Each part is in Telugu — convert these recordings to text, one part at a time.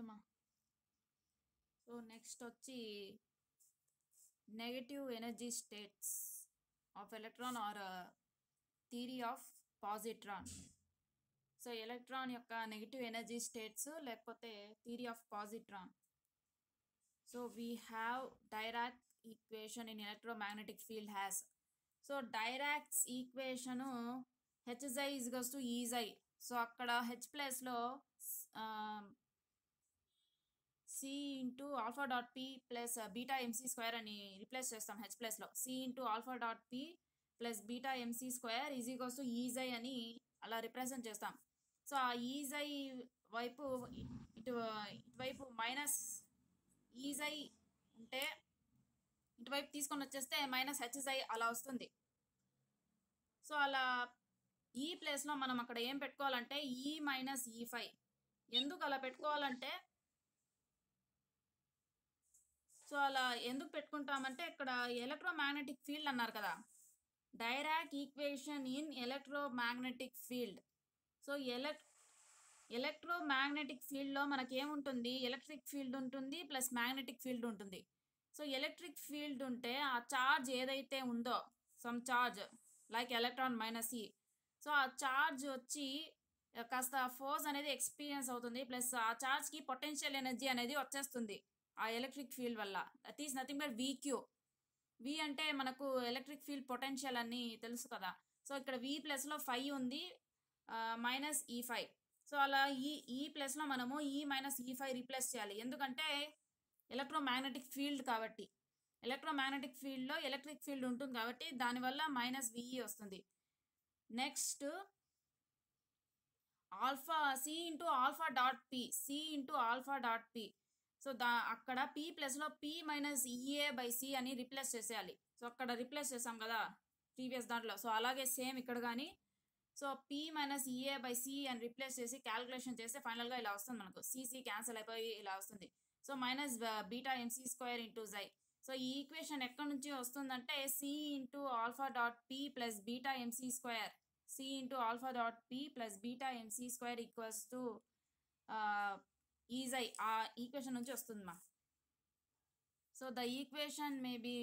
ఓకేమా సో నెక్స్ట్ వచ్చి negative energy states of electron or theory of positron so electron యొక్క నెగటివ్ ఎనర్జీ స్టేట్స్ లేకపోతే theory of positron so we have Dirac equation in electromagnetic field has so Dirac's equation H I is goes to ఈజై సో అక్కడ హెచ్ ప్లేస్లో C into alpha dot P plus beta MC square అని రిప్లేస్ చేస్తాం హెచ్ ప్లేస్లో C into alpha dot P plus beta MC square ఈజీ గోస్ టు ఈజై అని అలా రిప్రజెంట్ చేస్తాం సో ఆ ఈజై వైపు ఇటు ఇటువైపు మైనస్ ఈజై ఉంటే ఇటువైపు తీసుకొని వచ్చేస్తే మైనస్ హెచ్ఐ అలా వస్తుంది సో అలా ఈ ప్లేస్లో మనం అక్కడ ఏం పెట్టుకోవాలంటే ఈ మైనస్ ఈ ఫైవ్ ఎందుకు అలా పెట్టుకోవాలంటే సో అలా ఎందుకు పెట్టుకుంటామంటే ఇక్కడ ఎలక్ట్రోమాగ్నెటిక్ ఫీల్డ్ అన్నారు కదా Dirac equation in electromagnetic field so ఎలక్ ఎలక్ట్రోమాగ్నెటిక్ ఫీల్డ్లో మనకి ఏముంటుంది ఎలక్ట్రిక్ ఫీల్డ్ ఉంటుంది ప్లస్ మ్యాగ్నెటిక్ ఫీల్డ్ ఉంటుంది సో ఎలక్ట్రిక్ ఫీల్డ్ ఉంటే ఆ చార్జ్ ఏదైతే ఉందో some charge like electron minus E so ఆ చార్జ్ వచ్చి కాస్త ఫోర్స్ అనేది ఎక్స్పీరియన్స్ అవుతుంది ప్లస్ ఆ చార్జ్కి పొటెన్షియల్ ఎనర్జీ అనేది వచ్చేస్తుంది ఆ ఎలక్ట్రిక్ ఫీల్డ్ వల్ల that is nothing but V Q V అంటే మనకు ఎలక్ట్రిక్ ఫీల్డ్ పొటెన్షియల్ అని తెలుసు కదా సో ఇక్కడ వి ప్లస్లో ఫైవ్ ఉంది మైనస్ ఈ ఫైవ్ సో అలా ఈ ఈ ప్లస్లో మనము ఈ మైనస్ ఈ ఫైవ్ రీప్లేస్ చేయాలి ఎందుకంటే ఎలక్ట్రోమాగ్నెటిక్ ఫీల్డ్ కాబట్టి ఎలక్ట్రోమాగ్నెటిక్ ఫీల్డ్లో ఎలక్ట్రిక్ ఫీల్డ్ ఉంటుంది కాబట్టి దానివల్ల మైనస్ విఈ వస్తుంది next alpha C into alpha dot P C into alpha dot P so దా అక్కడ పి ప్లస్లో P minus E A by C అని రిప్లేస్ చేసేయాలి సో అక్కడ రిప్లేస్ చేసాం కదా ప్రీవియస్ దాంట్లో సో అలాగే సేమ్ ఇక్కడ కానీ so P minus E A by C అని రిప్లేస్ చేసి క్యాలిక్యులేషన్ చేస్తే ఫైనల్గా ఇలా వస్తుంది మనకు సిసి క్యాన్సిల్ అయిపోయి ఇలా వస్తుంది so minus beta MC square into జై సో ఈ ఈక్వేషన్ ఎక్కడి నుంచి వస్తుందంటే c into alpha dot P plus beta MC square c into alpha dot P plus beta MC square equals to ఈజై ఆ ఈక్వేషన్ నుంచి వస్తుంది మా so the equation may be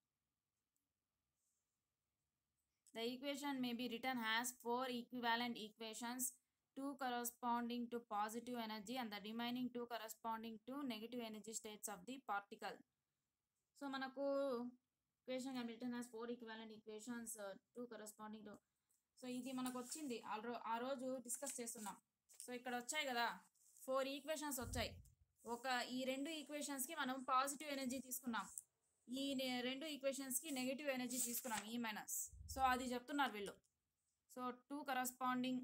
The equation may be written as four equivalent equations, two corresponding to positive energy and the remaining two corresponding to negative energy states of the particle. So మనకు equation can be written as four equivalent equations, uh, two corresponding to so ఇది మనకు వచ్చింది ఆ రో ఆ రోజు డిస్కస్ చేస్తున్నాం సో ఇక్కడ వచ్చాయి కదా ఫోర్ ఈక్వేషన్స్ వచ్చాయి ఒక ఈ రెండు ఈక్వేషన్స్కి మనం పాజిటివ్ ఎనర్జీ తీసుకున్నాం ఈ నె- రెండు ఈక్వేషన్స్కి నెగిటివ్ ఎనర్జీ తీసుకున్నాం ఈ మైనస్ సో అది చెప్తున్నారు వీళ్ళు so two corresponding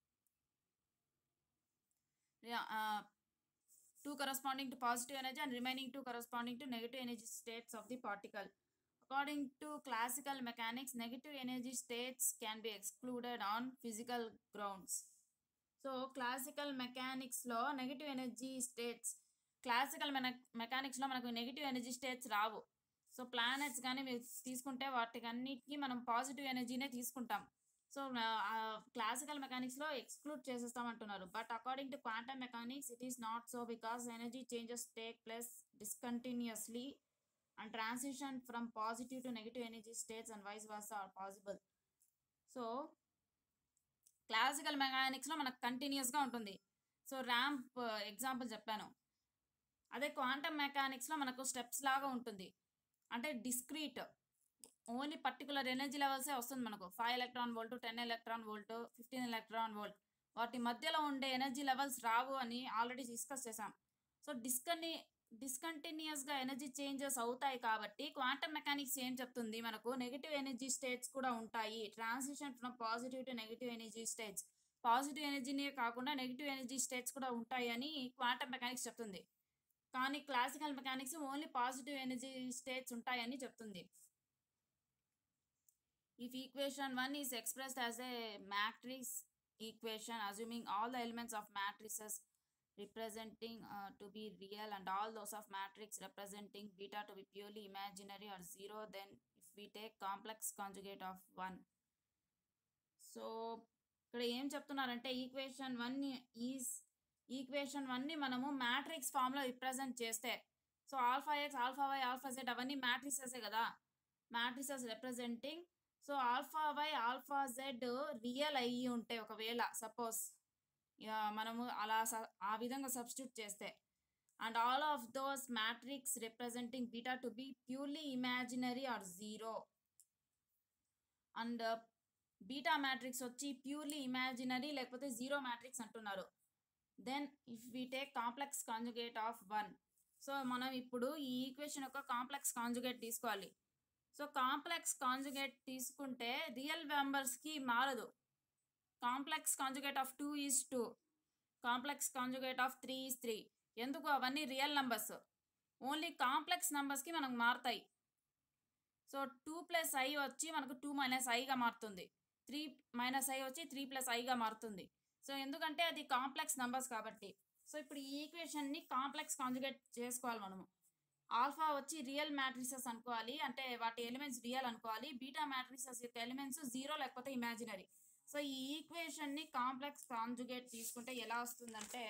two corresponding to positive energy and remaining two corresponding to negative energy states of the particle. According to classical mechanics, negative energy states can be excluded on physical grounds. So classical మెకానిక్స్లో నెగిటివ్ ఎనర్జీ స్టేట్స్ క్లాసికల్ మెన మెకానిక్స్లో మనకు నెగిటివ్ ఎనర్జీ స్టేట్స్ రావు సో ప్లానెట్స్ కానీ మీరు తీసుకుంటే వాటికి అన్నిటికీ మనం పాజిటివ్ ఎనర్జీనే తీసుకుంటాం సో క్లాసికల్ మెకానిక్స్లో ఎక్స్క్లూడ్ చేసేస్తామంటున్నారు but according to quantum mechanics it is not so because energy changes take place discontinuously and transition from positive to negative energy states and vice versa are possible so classical మెకానిక్స్లో మనకు కంటిన్యూస్గా ఉంటుంది సో ర్యాంప్ ఎగ్జాంపుల్ చెప్పాను అదే క్వాంటమ్ మెకానిక్స్లో మనకు స్టెప్స్ లాగా ఉంటుంది అంటే డిస్క్రీట్ ఓన్లీ పర్టికులర్ ఎనర్జీ లెవెల్సే వస్తుంది మనకు five electron volt ten electron volt fifteen electron volt వాటి మధ్యలో ఉండే ఎనర్జీ లెవెల్స్ రావు అని ఆల్రెడీ డిస్కస్ చేసాం సో డిస్కని డిస్కంటిన్యూస్గా ఎనర్జీ చేంజెస్ అవుతాయి కాబట్టి క్వాంటమ్ మెకానిక్స్ ఏం చెప్తుంది మనకు నెగిటివ్ ఎనర్జీ స్టేట్స్ కూడా ఉంటాయి transition from positive to negative energy states positive ఎనర్జీనే కాకుండా నెగిటివ్ ఎనర్జీ స్టేట్స్ కూడా ఉంటాయి అని క్వాంటమ్ మెకానిక్స్ చెప్తుంది కానీ classical mechanics only positive energy states ఉంటాయని చెప్తుంది If equation 1 is expressed as a matrix equation assuming all the elements of matrices representing uh, to be real and all those of matrix representing beta to be purely imaginary or zero then if we take complex conjugate of 1 so ఇక్కడ ఏం చెప్తున్నారంటే ఈక్వేషన్ వన్ ఈజ్ ఈక్వేషన్ వన్ని మనము మ్యాట్రిక్స్ ఫామ్లో రిప్రజెంట్ చేస్తే so alpha x alpha y alpha z అవన్నీ మ్యాట్రిసెసే కదా matrices representing so alpha y alpha z real అయ్యి ఉంటే ఒకవేళ సపోజ్ మనము అలా స- ఆ విధంగా సబ్స్టిట్యూట్ చేస్తే and all of those matrix representing beta to be purely imaginary or zero and beta matrix వచ్చి ప్యూర్లీ ఇమాజినరీ లేకపోతే జీరో మ్యాట్రిక్స్ అంటున్నారు then if we take complex conjugate of one so మనం ఇప్పుడు ఈ ఈక్వేషన్ యొక్క కాంప్లెక్స్ కాంజుగేట్ తీసుకోవాలి సో కాంప్లెక్స్ కాంజుగేట్ తీసుకుంటే రియల్ కి మారదు complex conjugate of two is two complex conjugate of three is three ఎందుకు అవన్నీ రియల్ నంబర్స్ ఓన్లీ కాంప్లెక్స్ కి మనకు మారుతాయి సో టూ ప్లస్ ఐ వచ్చి మనకు టూ మైనస్ ఐగా మారుతుంది త్రీ మైనస్ ఐ వచ్చి త్రీ ప్లస్ ఐగా మారుతుంది సో ఎందుకంటే అది కాంప్లెక్స్ నంబర్స్ కాబట్టి సో ఇప్పుడు ఈ ఈక్వేషన్ని కాంప్లెక్స్ కాంజుగేట్ చేసుకోవాలి మనము ఆల్ఫా వచ్చి రియల్ మ్యాట్రిసెస్ అనుకోవాలి అంటే వాటి ఎలిమెంట్స్ రియల్ అనుకోవాలి బీటా మ్యాట్రిసెస్ యొక్క ఎలిమెంట్స్ జీరో లేకపోతే ఇమాజినరీ సో ఈ ఈక్వేషన్ని కాంప్లెక్స్ కాంజుగేట్ తీసుకుంటే ఎలా వస్తుందంటే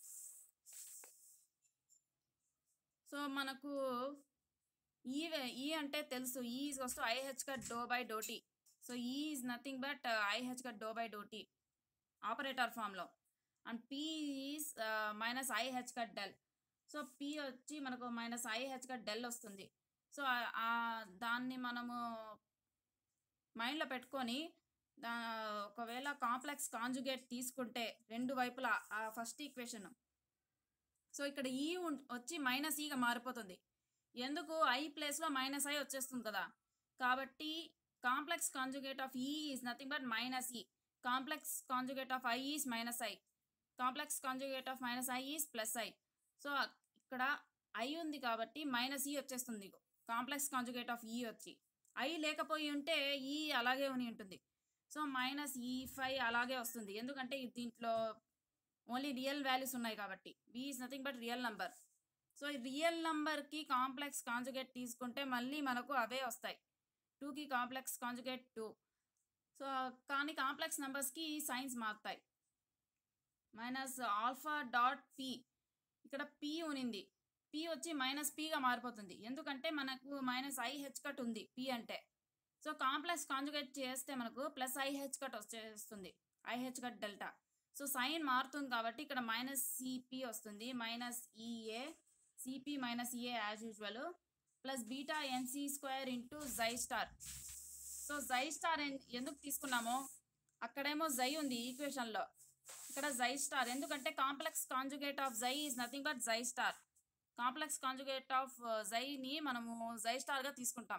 సో మనకు ఈ ఈ అంటే తెలుసు ఈ ఈజ్ వస్తూ ఐహెచ్ కట్ డో బై డోటీ so E is nothing but i h cut డో బై డోటీ ఆపరేటర్ ఫామ్లో and p is minus i h cut del so p వచ్చి మనకు మైనస్ ఐహెచ్ కట్ డెల్ వస్తుంది సో దాన్ని మనము మైండ్లో పెట్టుకొని దా ఒకవేళ కాంప్లెక్స్ కాంజుగేట్ తీసుకుంటే రెండు వైపులా ఆ ఫస్ట్ ఈక్వేషన్ సో ఇక్కడ ఈ వచ్చి మైనస్ ఈగా మారిపోతుంది ఎందుకు ఐ ప్లేస్లో మైనస్ ఐ వచ్చేస్తుంది కదా కాబట్టి complex conjugate of E is nothing but minus E complex conjugate of i is minus i complex conjugate of minus i is plus i so ఇక్కడ ఐ ఉంది కాబట్టి మైనస్ ఈ వచ్చేస్తుంది కాంప్లెక్స్ కాంజుగేట్ ఆఫ్ ఈ వచ్చి ఐ లేకపోయి ఉంటే ఈ అలాగే ఉని ఉంటుంది సో మైనస్ ఈ ఫైవ్ అలాగే వస్తుంది ఎందుకంటే ఈ దీంట్లో ఓన్లీ రియల్ వాల్యూస్ ఉన్నాయి కాబట్టి V is nothing but real number so ఈ రియల్ నంబర్కి కాంప్లెక్స్ కాంజుగేట్ తీసుకుంటే మళ్ళీ మనకు అవే వస్తాయి టూకి కాంప్లెక్స్ కాంజుగేట్ టూ సో కానీ కాంప్లెక్స్ నెంబర్స్కి సైన్స్ మారుతాయి మైనస్ ఆల్ఫా డాట్ పి ఇక్కడ పి ఉనింది పి వచ్చి మైనస్ పిగా మారిపోతుంది ఎందుకంటే మనకు మైనస్ ఐహెచ్ కట్ ఉంది పి అంటే సో కాంప్లెక్స్ కాంజుగేట్ చేస్తే మనకు ప్లస్ ఐహెచ్ కట్ వచ్చేస్తుంది i h cut delta so sign మారుతుంది కాబట్టి ఇక్కడ మైనస్ సిపి వస్తుంది minus e A c p minus e A as usual plus beta m c square into జై స్టార్ సో జై స్టార్ ఎందుకు తీసుకున్నామో అక్కడేమో జై ఉంది ఈక్వేషన్లో ఇక్కడ జై స్టార్ ఎందుకంటే కాంప్లెక్స్ కాంజుగేట్ ఆఫ్ జై ఈజ్ నథింగ్ బట్ జై స్టార్ కాంప్లెక్స్ కాంజుగేట్ ఆఫ్ జైని మనము జై స్టార్గా తీసుకుంటాం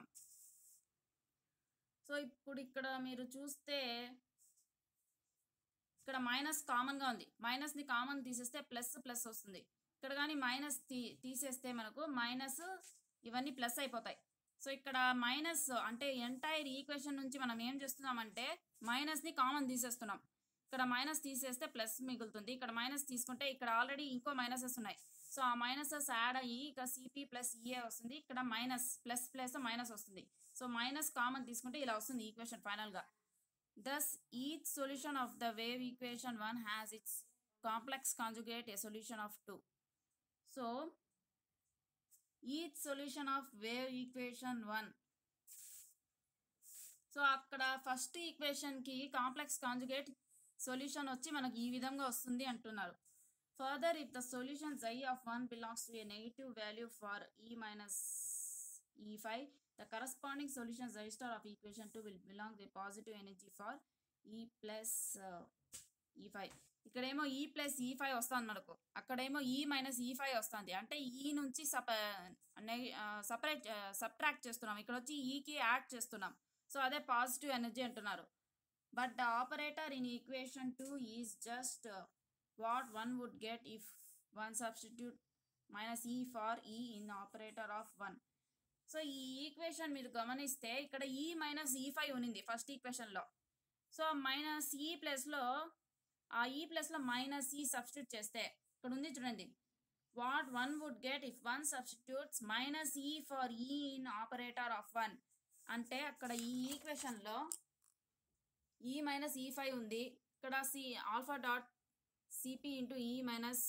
సో ఇప్పుడు ఇక్కడ మీరు చూస్తే ఇక్కడ మైనస్ కామన్గా ఉంది మైనస్ని కామన్ తీసేస్తే ప్లస్ ప్లస్ వస్తుంది ఇక్కడ కానీ మైనస్ తీ తీసేస్తే మనకు మైనస్ ఇవన్నీ ప్లస్ అయిపోతాయి సో ఇక్కడ మైనస్ అంటే ఎంటైర్ ఈక్వేషన్ నుంచి మనం ఏం చేస్తున్నామంటే మైనస్ని కామన్ తీసేస్తున్నాం ఇక్కడ మైనస్ తీసేస్తే ప్లస్ మిగులుతుంది ఇక్కడ మైనస్ తీసుకుంటే ఇక్కడ ఆల్రెడీ ఇంకో మైనసెస్ ఉన్నాయి సో ఆ మైనసెస్ యాడ్ అయ్యి ఇక సిపి ప్లస్ ఈఏ వస్తుంది ఇక్కడ మైనస్ ప్లస్ ప్లస్ మైనస్ వస్తుంది సో మైనస్ కామన్ తీసుకుంటే ఇలా వస్తుంది ఈక్వేషన్ ఫైనల్గా thus each solution of the wave equation one has its complex conjugate a solution of two so each solution of wave equation one so అక్కడ ఫస్ట్ ఈక్వేషన్కి కాంప్లెక్స్ కాంజుగేట్ సొల్యూషన్ వచ్చి మనకి ఈ విధంగా వస్తుంది అంటున్నారు ఫర్దర్ ఇఫ్ ద సొల్యూషన్ జై of one belongs to a negative value for E minus e five the corresponding solution జై star of equation two will belong the positive energy for E plus e phi ఇక్కడేమో ఈ ప్లస్ ఈ ఫైవ్ వస్తుంది మనకు అక్కడేమో ఈ మైనస్ ఈ ఫైవ్ వస్తుంది అంటే ఈ నుంచి సప సపరేట్ సబ్ట్రాక్ట్ చేస్తున్నాం ఇక్కడ వచ్చి ఈకి యాడ్ చేస్తున్నాం సో అదే పాజిటివ్ ఎనర్జీ అంటున్నారు but the operator in equation two is just what one would get if one substitute minus E for E in operator of one so ఈ ఈక్వేషన్ మీరు గమనిస్తే ఇక్కడ ఈ మైనస్ ఈ ఫైవ్ ఉన్నింది ఫస్ట్ ఈక్వేషన్లో సో మైనస్ ఈ ప్లస్లో ఆ ఈ ప్లస్లో మైనస్ ఈ సబ్స్టిట్యూట్ చేస్తే ఇక్కడ ఉంది చూడండి what one would get if one substitutes minus E for E in operator of one అంటే అక్కడ ఈ ఈక్వేషన్లో ఈ మైనస్ ఈ ఫైవ్ ఉంది ఇక్కడ c alpha dot c p into E minus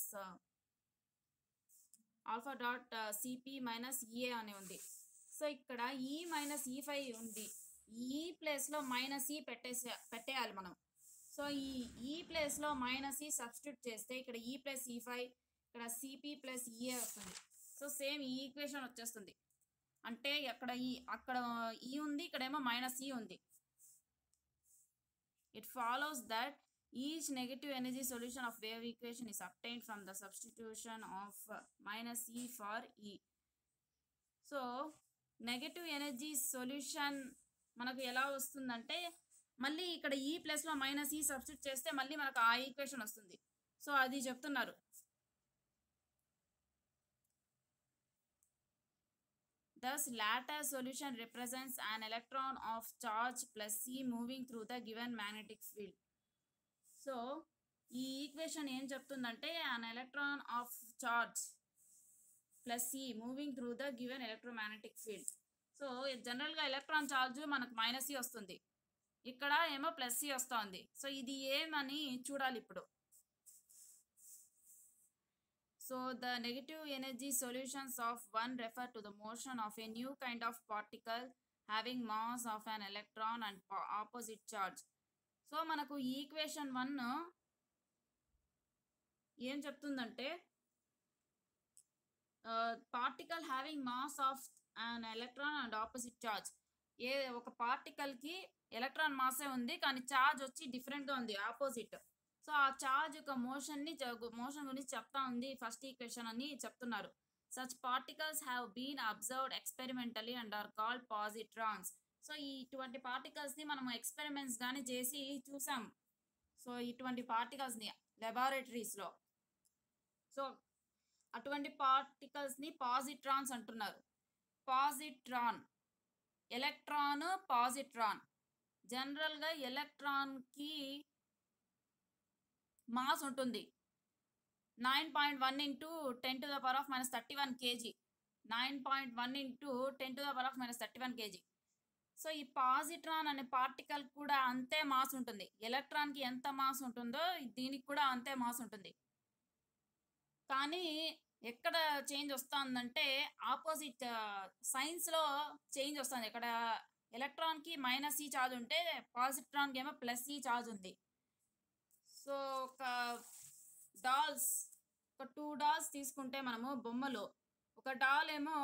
alpha dot c p minus e A అని ఉంది సో ఇక్కడ ఈ మైనస్ ఈ ఫైవ్ ఉంది ఈ ప్లేస్లో మైనస్ ఈ పెట్టేసే పెట్టేయాలి మనం సో ఈ ఈ ప్లేస్లో మైనస్ ఈ సబ్స్టిట్యూట్ చేస్తే ఇక్కడ ఈ ప్లస్ ఈ ఫైవ్ ఇక్కడ సిపి ప్లస్ ఈఏ వస్తుంది సో సేమ్ ఈ ఈక్వేషన్ వచ్చేస్తుంది అంటే అక్కడ ఈ అక్కడ ఈ ఉంది ఇక్కడేమో మైనస్ ఈ ఉంది it follows that each negative energy solution of wave equation is obtained from the substitution of uh, minus e for e so negative energy solution మనకు ఎలా వస్తుందంటే మళ్ళీ ఇక్కడ ఈ ప్లస్లో మైనస్ ఈ సబ్స్టిట్యూట్ చేస్తే మళ్ళీ మనకు ఆ ఈక్వేషన్ వస్తుంది సో అది చెప్తున్నారు Thus, latter solution represents an electron of charge plus C moving through the given magnetic field. So ఈ ఈక్వేషన్ ఏం చెప్తుందంటే an electron of charge plus c moving through the given electromagnetic field so జనరల్గా ఎలక్ట్రాన్ ఛార్జ్ మనకు మైనస్ సి వస్తుంది ఇక్కడ ఏమో ప్లస్ సి వస్తుంది సో ఇది ఏమని చూడాలి ఇప్పుడు so the negative energy solutions of one refer to the motion of a new kind of particle having mass of an electron and opposite charge so మనకు ఈ ఈక్వేషన్ వన్ ఏం చెప్తుందంటే particle having mass of an electron and opposite charge ఏ ఒక పార్టికల్కి ఎలక్ట్రాన్ మాసే ఉంది కానీ చార్జ్ వచ్చి డిఫరెంట్గా ఉంది ఆపోజిట్ సో ఆ చార్జ్ యొక్క మోషన్ని మోషన్ గురించి చెప్తా ఉంది ఫస్ట్ ఈక్వేషన్ అని చెప్తున్నారు such particles have been observed experimentally and are called positrons so ఈ ఇటువంటి పార్టికల్స్ని మనం ఎక్స్పెరిమెంట్స్ కానీ చేసి చూసాం సో ఇటువంటి పార్టికల్స్ని లెబారెటరీస్లో సో అటువంటి పార్టికల్స్ని పాజిట్రాన్స్ అంటున్నారు పాజిట్రాన్ ఎలక్ట్రాన్ పాజిట్రాన్ జనరల్గా ఎలక్ట్రాన్కి మాస్ ఉంటుంది nine point one into ten to the power of minus thirty one k g nine point one into ten to the power of minus thirty one k g so ఈ పాజిట్రాన్ అనే పార్టికల్ కూడా అంతే మాస్ ఉంటుంది ఎలక్ట్రాన్కి ఎంత మాస్ ఉంటుందో దీనికి కూడా అంతే మాస్ ఉంటుంది కానీ ఎక్కడ చేంజ్ వస్తుందంటే ఆపోజిట్ సైన్స్లో చేంజ్ వస్తుంది ఇక్కడ ఎలక్ట్రాన్కి మైనస్ ఈ ఛార్జ్ ఉంటే పాజిట్రాన్కి ఏమో ప్లస్ ఈ ఛార్జ్ ఉంది సో ఒక డాల్స్ ఒక టూ డాల్స్ తీసుకుంటే మనము బొమ్మలు ఒక డాల్ ఏమో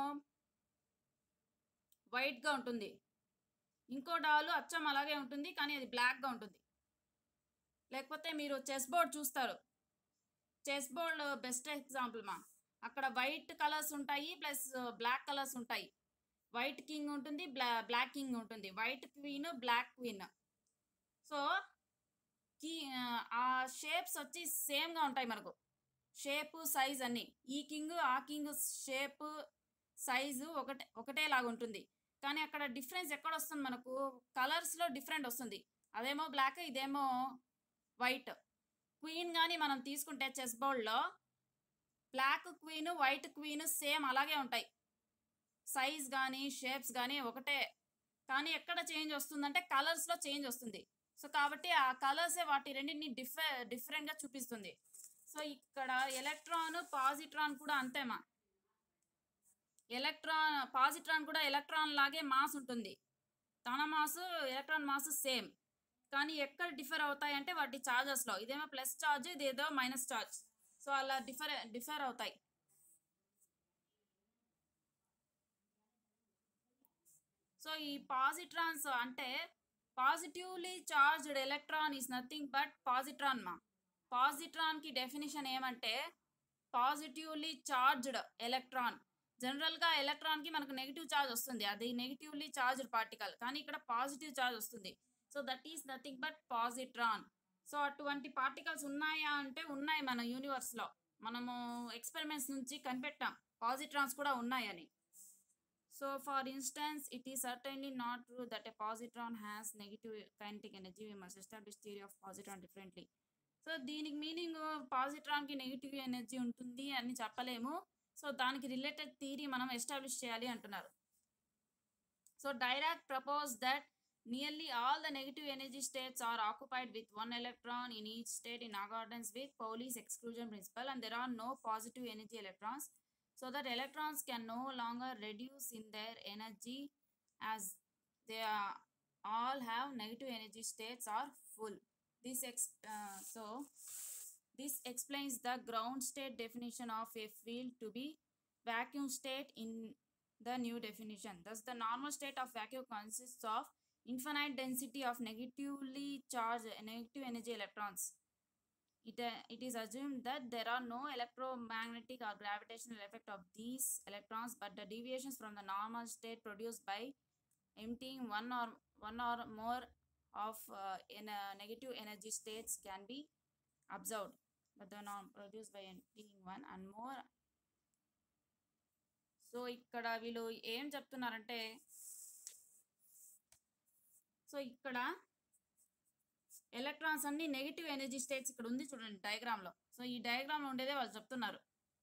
వైట్గా ఉంటుంది ఇంకో డాల్ అచ్చం అలాగే ఉంటుంది కానీ అది బ్లాక్గా ఉంటుంది లేకపోతే మీరు చెస్ బోర్డ్ చూస్తారు చెస్ బోర్డ్ బెస్ట్ ఎగ్జాంపుల్ మా అక్కడ వైట్ కలర్స్ ఉంటాయి ప్లస్ బ్లాక్ కలర్స్ ఉంటాయి వైట్ కింగ్ ఉంటుంది బ్లా బ్లాక్ కింగ్ ఉంటుంది white queen black queen so కీ ఆ షేప్స్ వచ్చి సేమ్గా ఉంటాయి మనకు షేప్ సైజ్ అన్నీ ఈ కింగ్ ఆ కింగ్ షేప్ సైజు ఒకటే ఒకటేలాగా ఉంటుంది కానీ అక్కడ డిఫరెన్స్ ఎక్కడ వస్తుంది మనకు కలర్స్లో డిఫరెంట్ వస్తుంది అదేమో బ్లాక్ ఇదేమో వైట్ క్వీన్ కానీ మనం తీసుకుంటే చెస్ బోర్డ్లో black queen white queen same అలాగే ఉంటాయి సైజ్ కానీ షేప్స్ కానీ ఒకటే కానీ ఎక్కడ చేంజ్ వస్తుందంటే కలర్స్లో చేంజ్ వస్తుంది సో కాబట్టి ఆ కలర్సే వాటి రెండింటిని డిఫరె డిఫరెంట్గా చూపిస్తుంది సో ఇక్కడ ఎలక్ట్రాన్ పాజిట్రాన్ కూడా అంతేమా ఎలక్ట్రాన్ పాజిట్రాన్ కూడా ఎలక్ట్రాన్ లాగే మాస్ ఉంటుంది తన మాస్ ఎలక్ట్రాన్ మాస్ సేమ్ కానీ ఎక్కడ డిఫర్ అవుతాయి అంటే వాటి ఛార్జెస్లో ఇదేమో ప్లస్ ఛార్జ్ ఇదేదో మైనస్ ఛార్జ్ సో అలా డిఫర్ డిఫర్ అవుతాయి సో ఈ పాజిట్రాన్స్ అంటే positively charged electron is nothing but positron మా పాజిట్రాన్కి డెఫినేషన్ ఏమంటే పాజిటివ్లీ చార్జ్డ్ ఎలక్ట్రాన్ జనరల్గా ఎలక్ట్రాన్కి మనకు నెగిటివ్ ఛార్జ్ వస్తుంది అది నెగిటివ్లీ చార్జ్డ్ పార్టికల్ కానీ ఇక్కడ పాజిటివ్ ఛార్జ్ వస్తుంది so that is nothing but positron so అటువంటి పార్టికల్స్ ఉన్నాయా అంటే ఉన్నాయి మన యూనివర్స్లో మనము ఎక్స్పెరిమెంట్స్ నుంచి కనిపెట్టాం పాజిట్రాన్స్ కూడా ఉన్నాయని so for instance it is certainly not true that a positron has negative kinetic energy we must establish theory of positron differently so దీనికి మీనింగ్ పాజిట్రాన్కి నెగిటివ్ ఎనర్జీ ఉంటుంది అని చెప్పలేము సో దానికి రిలేటెడ్ థియరీ మనం ఎస్టాబ్లిష్ చేయాలి అంటున్నారు so Dirac propose that Nearly all the negative energy states are occupied with one electron in each state in accordance with Pauli's exclusion principle, and there are no positive energy electrons, so that electrons can no longer reduce in their energy as they are, all have negative energy states are full. This ex- uh, so this explains the ground state definition of a field to be vacuum state in the new definition. Thus, the normal state of vacuum consists of infinite density of negatively charged negative energy electrons. It, uh, it is assumed that there are no electromagnetic or gravitational effect of these electrons, but the deviations from the normal state produced by emptying one or one or more of uh, in uh, negative energy states can be observed. But the norm produced by emptying one and more so ఇక్కడ వీళ్ళు ఏం చెప్తున్నారంటే సో ఇక్కడ ఎలక్ట్రాన్స్ అన్ని నెగిటివ్ ఎనర్జీ స్టేట్స్ ఇక్కడ ఉంది చూడండి డయాగ్రామ్ లో సో ఈ డయాగ్రామ్ లో ఉండేదే వాళ్ళు చెప్తున్నారు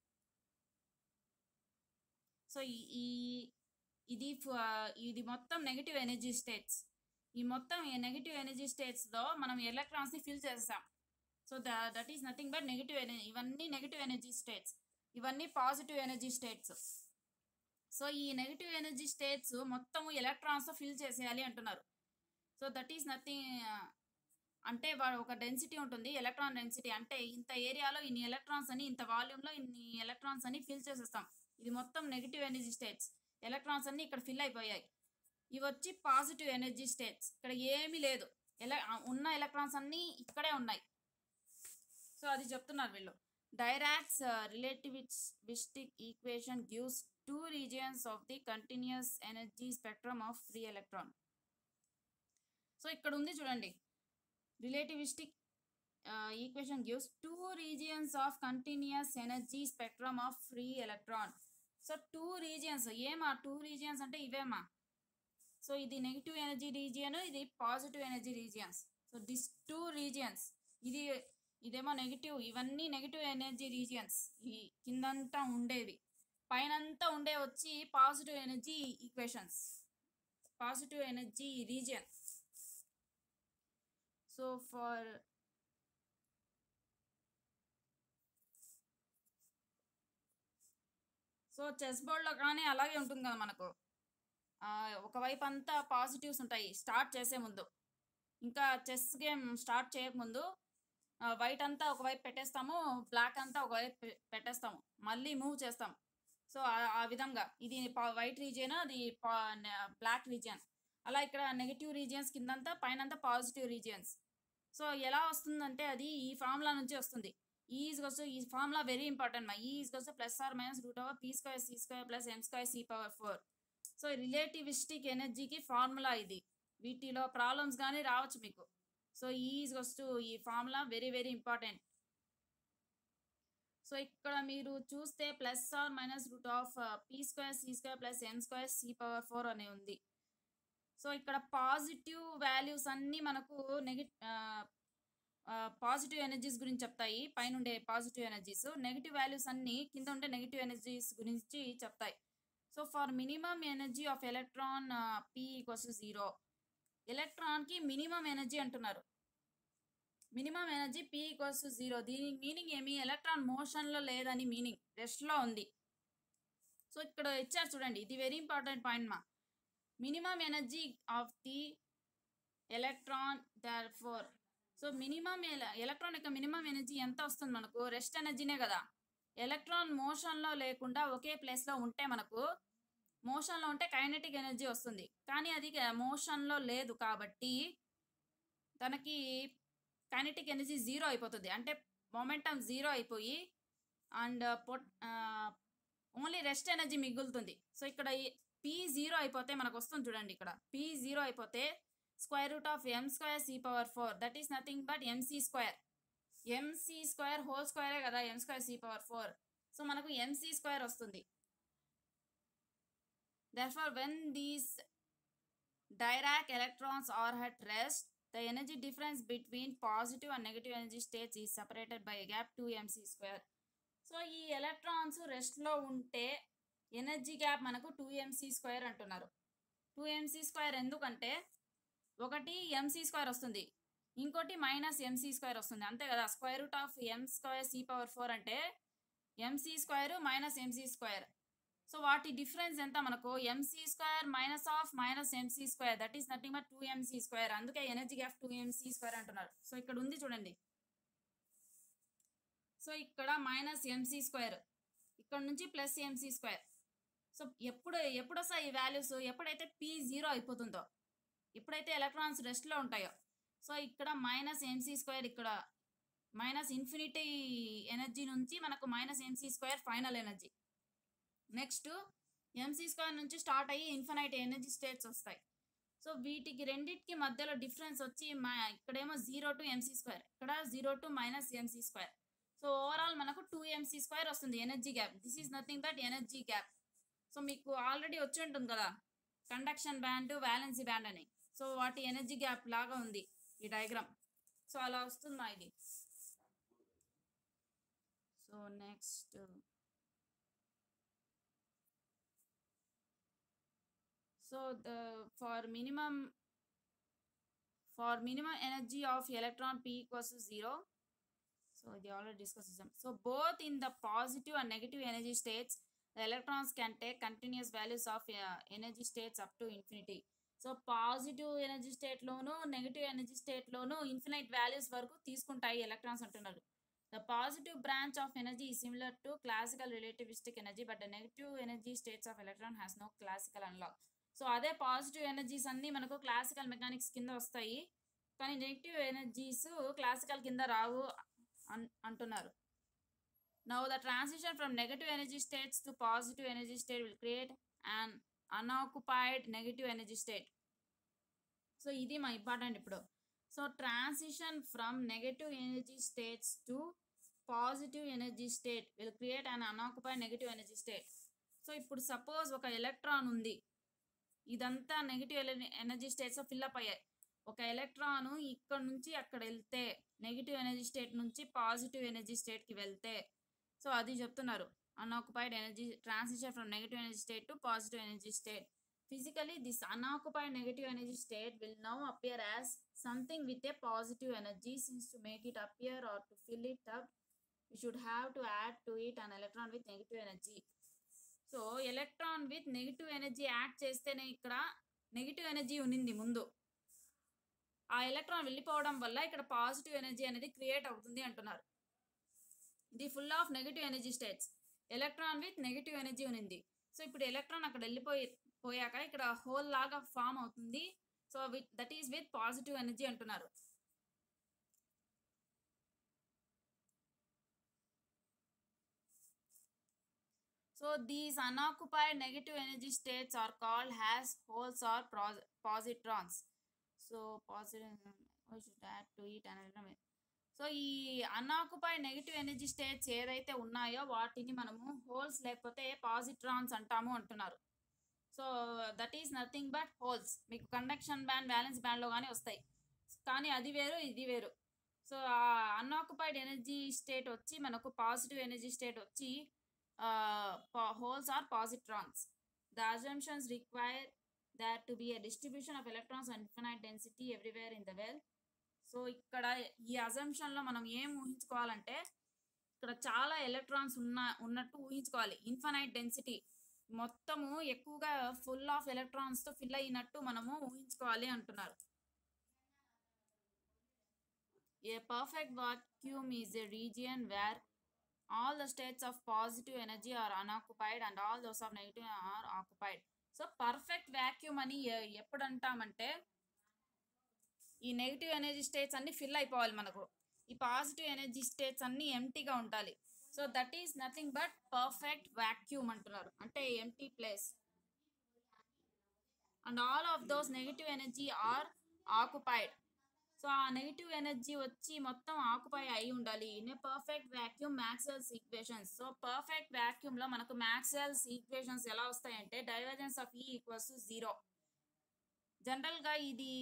సో ఈ ఈ- ఇది ఫ- ఇది మొత్తం నెగిటివ్ ఎనర్జీ స్టేట్స్ ఈ మొత్తం నెగిటివ్ ఎనర్జీ స్టేట్స్ లో మనం ఎలక్ట్రాన్స్ ని ఫిల్ చేసేసాం so that is nothing but negative energy ఇవన్నీ నెగిటివ్ ఎనర్జీ స్టేట్స్ ఇవన్నీ పాజిటివ్ ఎనర్జీ స్టేట్స్ సో ఈ నెగిటివ్ ఎనర్జీ స్టేట్స్ మొత్తం ఎలక్ట్రాన్స్ ఫిల్ చేసేయాలి అంటున్నారు సో దట్ ఈస్ నథింగ్ అంటే వా- ఒక డెన్సిటీ ఉంటుంది ఎలక్ట్రాన్ డెన్సిటీ అంటే ఇంత ఏరియాలో ఇన్ని ఎలక్ట్రాన్స్ అని ఇంత వాల్యూమ్లో ఇన్ని ఎలక్ట్రాన్స్ అని ఫిల్ చేసేస్తాం ఇది మొత్తం నెగిటివ్ ఎనర్జీ స్టేట్స్ ఎలక్ట్రాన్స్ అన్ని ఇక్కడ ఫిల్ అయిపోయాయి ఇవి వచ్చి పాజిటివ్ ఎనర్జీ స్టేట్స్ ఇక్కడ ఏమీ లేదు ఎలా ఉన్న ఎలక్ట్రాన్స్ అన్నీ ఇక్కడే ఉన్నాయి సో అది చెప్తున్నారు వీళ్ళు Dirac's relativistic equation gives two regions of the continuous energy spectrum of free electron so ఇక్కడ ఉంది చూడండి relativistic equation gives two regions of continuous energy spectrum of free electron so two regions ఏమా టూ రీజియన్స్ అంటే ఇవేమా సో ఇది నెగిటివ్ ఎనర్జీ రీజియన్ ఇది positive energy regions so this two regions ఇది ఇదేమో నెగిటివ్ ఇవన్నీ నెగిటివ్ ఎనర్జీ రీజియన్స్ ఈ కిందంతా ఉండేవి పైనంతా ఉండే వచ్చి positive energy equations positive energy region so for so chess బోర్డ్లో కానీ అలాగే ఉంటుంది కదా మనకు ఆ, ఒకవైపు అంతా పాజిటివ్స్ ఉంటాయి స్టార్ట్ చేసే ముందు ఇంకా చెస్ గేమ్ స్టార్ట్ చేయకముందు వైట్ అంతా ఒకవైపు పెట్టేస్తాము బ్లాక్ అంతా ఒకవైపు పె- పెట్టేస్తాము మళ్ళీ మూవ్ చేస్తాం సో ఆ- ఆ విధంగా ఇది వైట్ రీజియన్ అది బ్లాక్ రీజియన్ అలా ఇక్కడ నెగిటివ్ రీజియన్స్ కిందంతా పైనంతా పాజిటివ్ రీజియన్స్ సో ఎలా వస్తుందంటే అది ఈ ఫార్ములా నుంచి వస్తుంది ఈజ్ వస్తూ ఈ ఫార్ములా వెరీ ఇంపార్టెంట్ మా ఈజ్ వస్తూ plus or minus root over p square c square plus m square c power four so relativistic ఎనర్జీకి ఫార్ములా ఇది వీటిలో ప్రాబ్లమ్స్ కానీ రావచ్చు మీకు సో ఈజ్ వస్తూ ఈ formula very very important so ఇక్కడ మీరు చూస్తే plus or minus root of p square c square plus n square c power four అని ఉంది సో ఇక్కడ పాజిటివ్ వాల్యూస్ అన్నీ మనకు నెగిటివ్ పాజిటివ్ ఎనర్జీస్ గురించి చెప్తాయి పైన ఉండే పాజిటివ్ ఎనర్జీస్ నెగిటివ్ వాల్యూస్ అన్ని కింద ఉండే నెగిటివ్ ఎనర్జీస్ గురించి చెప్తాయి so for minimum energy of electron p equals zero ఎలక్ట్రాన్కి మినిమం ఎనర్జీ అంటున్నారు minimum energy p equals zero దీని మీనింగ్ ఏమి ఎలక్ట్రాన్ మోషన్లో లేదని మీనింగ్ రెస్ట్లో ఉంది సో ఇక్కడ ఇచ్చారు చూడండి ఇది వెరీ ఇంపార్టెంట్ పాయింట్ మా minimum energy of the electron therefore so minimum electron యొక్క మినిమం ఎనర్జీ ఎంత వస్తుంది మనకు రెస్ట్ ఎనర్జీనే కదా ఎలక్ట్రాన్ మోషన్లో లేకుండా ఒకే ప్లేస్లో ఉంటే మనకు మోషన్లో ఉంటే కైనెటిక్ ఎనర్జీ వస్తుంది కానీ అది మోషన్లో లేదు కాబట్టి తనకి కైనెటిక్ ఎనర్జీ జీరో అయిపోతుంది అంటే మొమెంటం జీరో అయిపోయి అండ్ పొట్ ఓన్లీ రెస్ట్ ఎనర్జీ మిగులుతుంది సో ఇక్కడ పి జీరో అయిపోతే మనకు వస్తుంది చూడండి ఇక్కడ పి జీరో అయిపోతే square root of m square c power four that is nothing but mc square mc square whole స్క్వేరే కదా m square c power four so మనకు ఎంసీ స్క్వేర్ వస్తుంది therefore when these Dirac electrons are at rest the energy difference between positive and negative energy states is separated by a gap 2 mc square so ఈ ఎలక్ట్రాన్స్ రెస్ట్లో ఉంటే ఎనర్జీ గ్యాప్ మనకు టూ ఎంసీ స్క్వేర్ అంటున్నారు టూ ఎంసీ స్క్వేర్ ఎందుకంటే ఒకటి ఎంసీ స్క్వేర్ వస్తుంది ఇంకోటి మైనస్ ఎంసీ స్క్వేర్ వస్తుంది అంతే కదా square root of m square c power four అంటే mc square minus mc square so వాటి డిఫరెన్స్ ఎంత మనకు mc square minus of minus mc square that is nothing but two MC square అందుకే energy gap two MC square అంటున్నారు సో ఇక్కడ ఉంది చూడండి సో ఇక్కడ మైనస్ ఎంసీ స్క్వేర్ ఇక్కడ నుంచి ప్లస్ ఎంసీ స్క్వేర్ సో ఎప్పుడు ఎప్పుడు వస్తాయి ఈ వాల్యూస్ ఎప్పుడైతే పీ జీరో అయిపోతుందో ఎప్పుడైతే ఎలక్ట్రాన్స్ రెస్ట్లో ఉంటాయో సో ఇక్కడ మైనస్ ఎంసీ స్క్వేర్ ఇక్కడ మైనస్ ఇన్ఫినిటీ ఎనర్జీ నుంచి మనకు minus mc square final energy next mc square నుంచి స్టార్ట్ అయ్యి ఇన్ఫినైట్ ఎనర్జీ స్టేట్స్ వస్తాయి సో వీటికి రెండింటికి మధ్యలో డిఫరెన్స్ వచ్చి మా ఇక్కడేమో జీరో టు ఎంసీ స్క్వేర్ ఇక్కడ zero to minus mc square so overall మనకు టూ ఎంసీ స్క్వేర్ వస్తుంది energy gap this is nothing but energy gap so మీకు ఆల్రెడీ వచ్చి ఉంటుంది కదా కండక్షన్ బ్యాండ్ వ్యాలెన్సీ బ్యాండ్ అని సో వాటి ఎనర్జీ గ్యాప్ లాగా ఉంది ఈ డయాగ్రామ్ సో అలా వస్తుంది మా ఇది so next so the for minimum for minimum energy of electron p equals to 0 so they already discussed them so both in the positive and negative energy states the electrons can take continuous values of uh, energy states up to infinity so positive energy స్టేట్లోను నెగిటివ్ ఎనర్జీ స్టేట్లోను ఇన్ఫినైట్ వాల్యూస్ వరకు తీసుకుంటాయి ఎలక్ట్రాన్స్ అంటున్నారు the positive branch of energy ఈ similar to classical relativistic energy but the negative energy states of electron has no classical analogue so అదే పాజిటివ్ ఎనర్జీస్ అన్నీ మనకు క్లాసికల్ మెకానిక్స్ కింద వస్తాయి కానీ నెగిటివ్ ఎనర్జీస్ క్లాసికల్ కింద రావు అన్ అంటున్నారు now the transition from negative energy states to positive energy state will create and unoccupied negative energy state so ఇది మా ఇంపార్టెంట్ ఇప్పుడు so transition from negative energy states to positive energy state will create and unoccupied negative energy state so ఇప్పుడు సపోజ్ ఒక ఎలక్ట్రాన్ ఉంది ఇదంతా నెగిటివ్ ఎనర్జీ స్టేట్స్ ఫిల్అప్ అయ్యాయి ఒక ఎలక్ట్రాన్ ఇక్కడ నుంచి అక్కడ వెళ్తే నెగిటివ్ ఎనర్జీ స్టేట్ నుంచి పాజిటివ్ ఎనర్జీ స్టేట్కి వెళ్తే సో అది చెప్తున్నారు unoccupied energy transition from negative energy state to positive energy state physically this unoccupied negative energy state will now appear as something with a positive energy since to make it appear or to fill it up you should have to add to it an electron with negative energy so electron with negative energy add చేస్తేనే ఇక్కడ నెగిటివ్ ఎనర్జీ ఉన్నింది ముందు ఆ ఎలక్ట్రాన్ వెళ్ళిపోవడం వల్ల ఇక్కడ పాజిటివ్ ఎనర్జీ అనేది క్రియేట్ అవుతుంది అంటున్నారు ఇది full of negative energy states electron with negative energy ఉన్నింది సో ఇప్పుడు ఎలక్ట్రాన్ అక్కడ వెళ్ళిపోయి పోయాక ఇక్కడ హోల్ లాగా ఫామ్ అవుతుంది so with that is with positive energy అంటున్నారు So these unoccupied negative energy states are called as holes or pros- positrons. So positive, we should add to it another. So ఈ అన్ఆక్యుపైడ్ నెగిటివ్ ఎనర్జీ స్టేట్స్ ఏదైతే ఉన్నాయో వాటిని మనము హోల్స్ లేకపోతే పాజిట్రాన్స్ అంటాము అంటున్నారు so that is nothing but holes మీకు కండక్షన్ బ్యాండ్ బ్యాలెన్స్ బ్యాండ్లో కానీ వస్తాయి కానీ అది వేరు ఇది వేరు సో ఆ అన్ఆక్యుపైడ్ ఎనర్జీ స్టేట్ వచ్చి మనకు పాజిటివ్ ఎనర్జీ స్టేట్ వచ్చి uh, po- holes are positrons. The assumptions require there to be a distribution of electrons and infinite density everywhere in the well. So ఇక్కడ ఈ అజంప్షన్లో మనం ఏం ఊహించుకోవాలంటే ఇక్కడ చాలా ఎలక్ట్రాన్స్ ఉన్న ఉన్నట్టు ఊహించుకోవాలి ఇన్ఫనైట్ డెన్సిటీ మొత్తము ఎక్కువగా ఫుల్ ఆఫ్ ఎలక్ట్రాన్స్తో ఫిల్ అయినట్టు మనము ఊహించుకోవాలి అంటున్నారు a perfect vacuum is a region where all the states of positive energy are unoccupied and all those of negative are occupied so perfect vacuum అని ఎ- ఎప్పుడు అంటామంటే ఈ నెగిటివ్ ఎనర్జీ స్టేట్స్ అన్ని ఫిల్ అయిపోవాలి మనకు ఈ పాజిటివ్ ఎనర్జీ స్టేట్స్ అన్ని ఎంటీగా ఉండాలి so that is nothing but perfect vacuum అంటున్నారు అంటే empty place and all of those negative energy are occupied so ఆ నెగిటివ్ ఎనర్జీ వచ్చి మొత్తం ఆకుపై అయి ఉండాలి in a perfect vacuum Maxwell's equations so perfect vacuum లో మనకు మ్యాక్సెల్స్ ఈక్వేషన్స్ ఎలా వస్తాయంటే divergence of E equals to zero general గా ఇది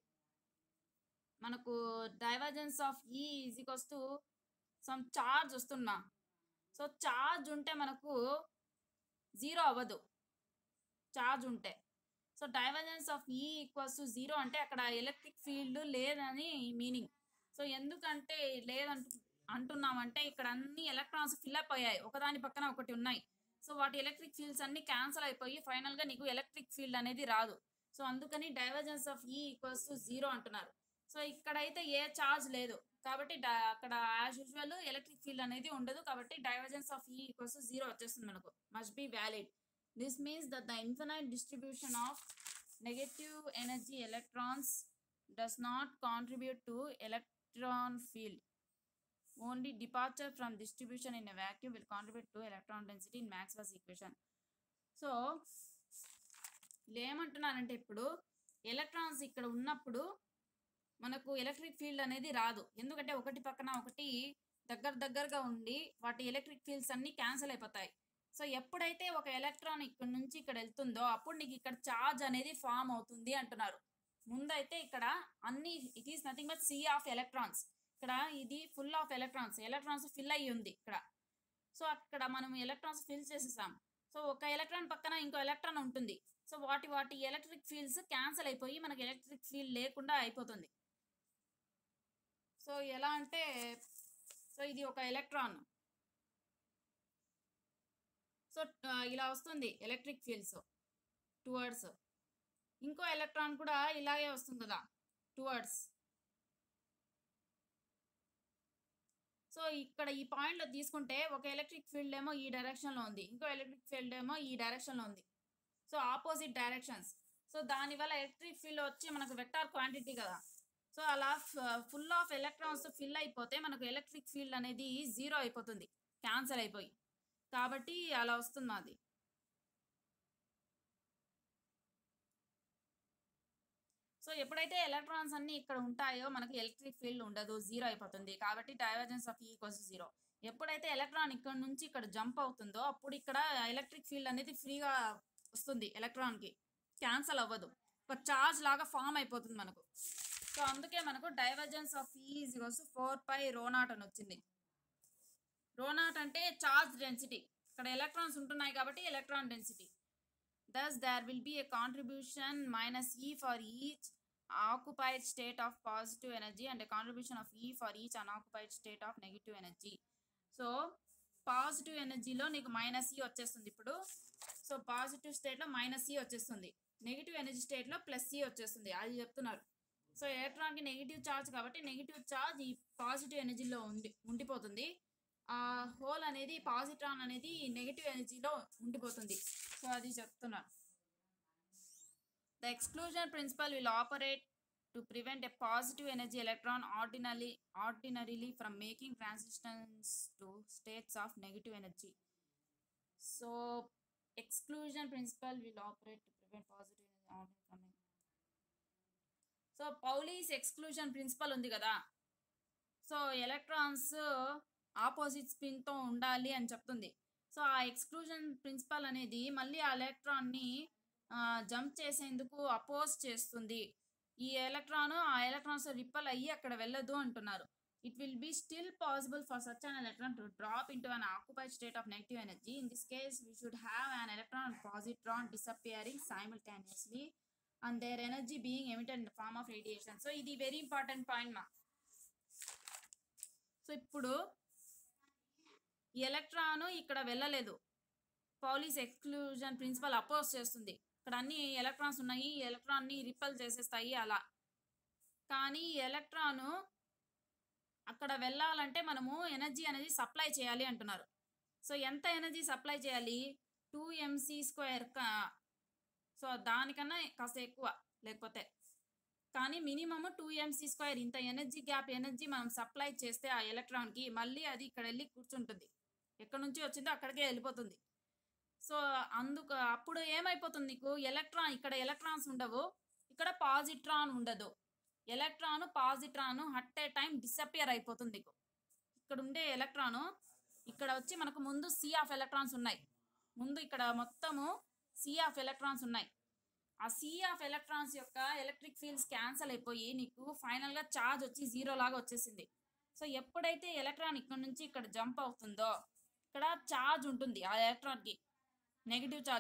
మనకు divergence of E is equals to some charge వస్తున్నా సో చార్జ్ ఉంటే మనకు జీరో అవ్వదు చార్జ్ ఉంటే so divergence of E equals to zero అంటే అక్కడ ఎలక్ట్రిక్ ఫీల్డ్ లేదని మీనింగ్ సో ఎందుకంటే లేదంటు అంటున్నామంటే ఇక్కడ అన్ని ఎలక్ట్రాన్స్ ఫిల్అప్ అయ్యాయి ఒకదాని పక్కన ఒకటి ఉన్నాయి సో వాటి ఎలక్ట్రిక్ ఫీల్డ్స్ అన్ని క్యాన్సిల్ అయిపోయి ఫైనల్ గా నీకు ఎలక్ట్రిక్ ఫీల్డ్ అనేది రాదు సో అందుకని divergence of E equals to zero అంటున్నారు సో ఇక్కడైతే ఏ చార్జ్ లేదు కాబట్టి డ- అక్కడ యాజ్ యూజువల్ ఎలక్ట్రిక్ ఫీల్డ్ అనేది ఉండదు కాబట్టి divergence of E equals zero వచ్చేస్తుంది మనకు must be valid this means that the infinite distribution of negative energy electrons does not contribute to electron field only departure from distribution in a vacuum will contribute to electron density in Maxwell's equation so వీళ్ళు ఏమంటున్నారంటే ఇప్పుడు ఎలక్ట్రాన్స్ ఇక్కడ ఉన్నప్పుడు మనకు ఎలక్ట్రిక్ ఫీల్డ్ అనేది రాదు ఎందుకంటే ఒకటి పక్కన ఒకటి దగ్గర దగ్గరగా ఉండి వాటి ఎలక్ట్రిక్ ఫీల్డ్స్ అన్ని క్యాన్సిల్ అయిపోతాయి సో ఎప్పుడైతే ఒక ఎలక్ట్రాన్ ఇక్కడ నుంచి ఇక్కడ వెళ్తుందో అప్పుడు నీకు ఇక్కడ చార్జ్ అనేది ఫామ్ అవుతుంది అంటున్నారు ముందైతే ఇక్కడ అన్ని it is nothing but sea of electrons ఇక్కడ ఇది full of electrons electrons fill అయ్యి ఉంది ఇక్కడ సో అక్కడ మనం ఎలక్ట్రాన్స్ ఫిల్ చేసేసాం సో ఒక ఎలక్ట్రాన్ పక్కన ఇంకో ఎలక్ట్రాన్ ఉంటుంది సో వాటి వాటి ఎలక్ట్రిక్ ఫీల్డ్స్ క్యాన్సిల్ అయిపోయి మనకి ఎలక్ట్రిక్ ఫీల్డ్ లేకుండా అయిపోతుంది సో ఎలా అంటే సో ఇది ఒక ఎలక్ట్రాన్ సో ఆ, ఇలా వస్తుంది ఎలక్ట్రిక్ ఫీల్డ్స్ టువర్డ్స్ ఇంకో ఎలక్ట్రాన్ కూడా ఇలాగే వస్తుంది కదా టువర్డ్స్ సో ఇక్కడ ఈ పాయింట్ లో తీసుకుంటే ఒక ఎలక్ట్రిక్ ఫీల్డ్ ఏమో ఈ డైరెక్షన్ లో ఉంది ఇంకో ఎలక్ట్రిక్ ఫీల్డ్ ఏమో ఈ డైరెక్షన్ లో ఉంది సో ఆపోజిట్ డైరెక్షన్స్ సో దానివల్ల ఎలక్ట్రిక్ ఫీల్డ్ వచ్చి మనకు వెక్టార్ క్వాంటిటీ కదా సో అలా ఫుల్ ఆఫ్ ఎలక్ట్రాన్స్ ఫిల్ అయిపోతే మనకు ఎలక్ట్రిక్ ఫీల్డ్ అనేది జీరో అయిపోతుంది క్యాన్సల్ అయిపోయి కాబట్టి అలా వస్తుంది మాది సో ఎప్పుడైతే ఎలక్ట్రాన్స్ అన్ని ఇక్కడ ఉంటాయో మనకి ఎలక్ట్రిక్ ఫీల్డ్ ఉండదు జీరో అయిపోతుంది కాబట్టి డైవర్జెన్స్ ఆఫ్ ఈక్వల్స్ జీరో ఎప్పుడైతే ఎలక్ట్రాన్ ఇక్కడ నుంచి ఇక్కడ జంప్ అవుతుందో అప్పుడు ఇక్కడ ఎలక్ట్రిక్ ఫీల్డ్ అనేది ఫ్రీగా వస్తుంది ఎలక్ట్రాన్ కి క్యాన్సల్ అవ్వదు ఒక చార్జ్ లాగా ఫామ్ అయిపోతుంది మనకు సో అందుకే మనకు divergence of is four pi rho naught అని వచ్చింది రోనాట్ అంటే చార్జ్ డెన్సిటీ ఇక్కడ ఎలక్ట్రాన్స్ ఉంటున్నాయి కాబట్టి electron density thus there will be a contribution minus e for each occupied state of positive energy and a contribution of e for each unoccupied state of negative energy so positive ఎనర్జీలో నీకు మైనస్ ఈ వచ్చేస్తుంది ఇప్పుడు సో పాజిటివ్ స్టేట్లో మైనస్ ఈ వచ్చేస్తుంది నెగిటివ్ ఎనర్జీ స్టేట్లో ప్లస్ ఈ వచ్చేస్తుంది అది చెప్తున్నారు సో ఎలక్ట్రాన్కి నెగిటివ్ ఛార్జ్ కాబట్టి నెగిటివ్ ఛార్జ్ ఈ పాజిటివ్ ఎనర్జీలో ఉండి ఉండిపోతుంది ఆ హోల్ అనేది పాజిట్రాన్ అనేది నెగిటివ్ ఎనర్జీలో ఉండిపోతుంది సో అది చెప్తున్నారు the exclusion principle will operate to prevent a positive energy electron ordinary ordinarily from making transitions to states of negative energy so exclusion principle will operate to prevent positive energy from so Pauli's exclusion principle ఉంది కదా సో ఎలక్ట్రాన్స్ ఆపోజిట్ స్పిన్తో ఉండాలి అని చెప్తుంది సో ఆ ఎక్స్క్లూజన్ ప్రిన్సిపల్ అనేది మళ్ళీ ఆ ఎలక్ట్రాన్ని జంప్ చేసేందుకు అపోజ్ చేస్తుంది ఈ ఎలక్ట్రాన్ ఆ ఎలక్ట్రాన్స్ రిప్పల్ అయ్యి అక్కడ వెళ్ళదు అంటున్నారు it will be still possible for such an electron to drop into unoccupied state of negative energy in this case we should have an electron and positron disappearing simultaneously and their energy being emitted in the form of radiation so ఇది వెరీ ఇంపార్టెంట్ పాయింట్ మా సో ఇప్పుడు ఈ ఎలక్ట్రాన్ ఇక్కడ వెళ్ళలేదు పౌలీస్ ఎక్స్క్లూజన్ ప్రిన్సిపల్ అపోజ్ చేస్తుంది ఇక్కడ అన్ని ఎలక్ట్రాన్స్ ఉన్నాయి ఈ ఎలక్ట్రాన్ని రిపల్ చేసేస్తాయి అలా కానీ ఈ ఎలక్ట్రాన్ అక్కడ వెళ్ళాలంటే మనము ఎనర్జీ అనేది సప్లై చేయాలి అంటున్నారు సో ఎంత ఎనర్జీ సప్లై చేయాలి టూ ఎంసీ స్క్వేర్ సో దానికన్నా కాస్త ఎక్కువ లేకపోతే కానీ మినిమమ్ టూ ఎంసీ స్క్వేర్ ఇంత ఎనర్జీ గ్యాప్ ఎనర్జీ మనం సప్లై చేస్తే ఆ ఎలక్ట్రాన్కి మళ్ళీ అది ఇక్కడ వెళ్ళి కూర్చుంటుంది ఎక్కడి నుంచి వచ్చిందో అక్కడికే వెళ్ళిపోతుంది సో అందుకు అప్పుడు ఏమైపోతుంది నీకు ఎలక్ట్రాన్ ఇక్కడ ఎలక్ట్రాన్స్ ఉండవు ఇక్కడ పాజిట్రాన్ ఉండదు electron positron at a time disappear అయిపోతుంది నీకు ఇక్కడ ఉండే ఎలక్ట్రాను ఇక్కడ వచ్చి మనకు ముందు సి ఆఫ్ ఎలక్ట్రాన్స్ ఉన్నాయి ముందు ఇక్కడ మొత్తము సి ఆఫ్ ఎలక్ట్రాన్స్ ఉన్నాయి ఆ సి ఆఫ్ ఎలక్ట్రాన్స్ యొక్క ఎలక్ట్రిక్ ఫీల్డ్స్ క్యాన్సిల్ అయిపోయి నీకు ఫైనల్గా ఛార్జ్ వచ్చి జీరో లాగా వచ్చేసింది సో ఎప్పుడైతే ఎలక్ట్రాన్ ఇక్కడ నుంచి ఇక్కడ జంప్ అవుతుందో ఇక్కడ ఛార్జ్ ఉంటుంది ఆ ఎలక్ట్రాన్కి నెగిటివ్ ఛార్జ్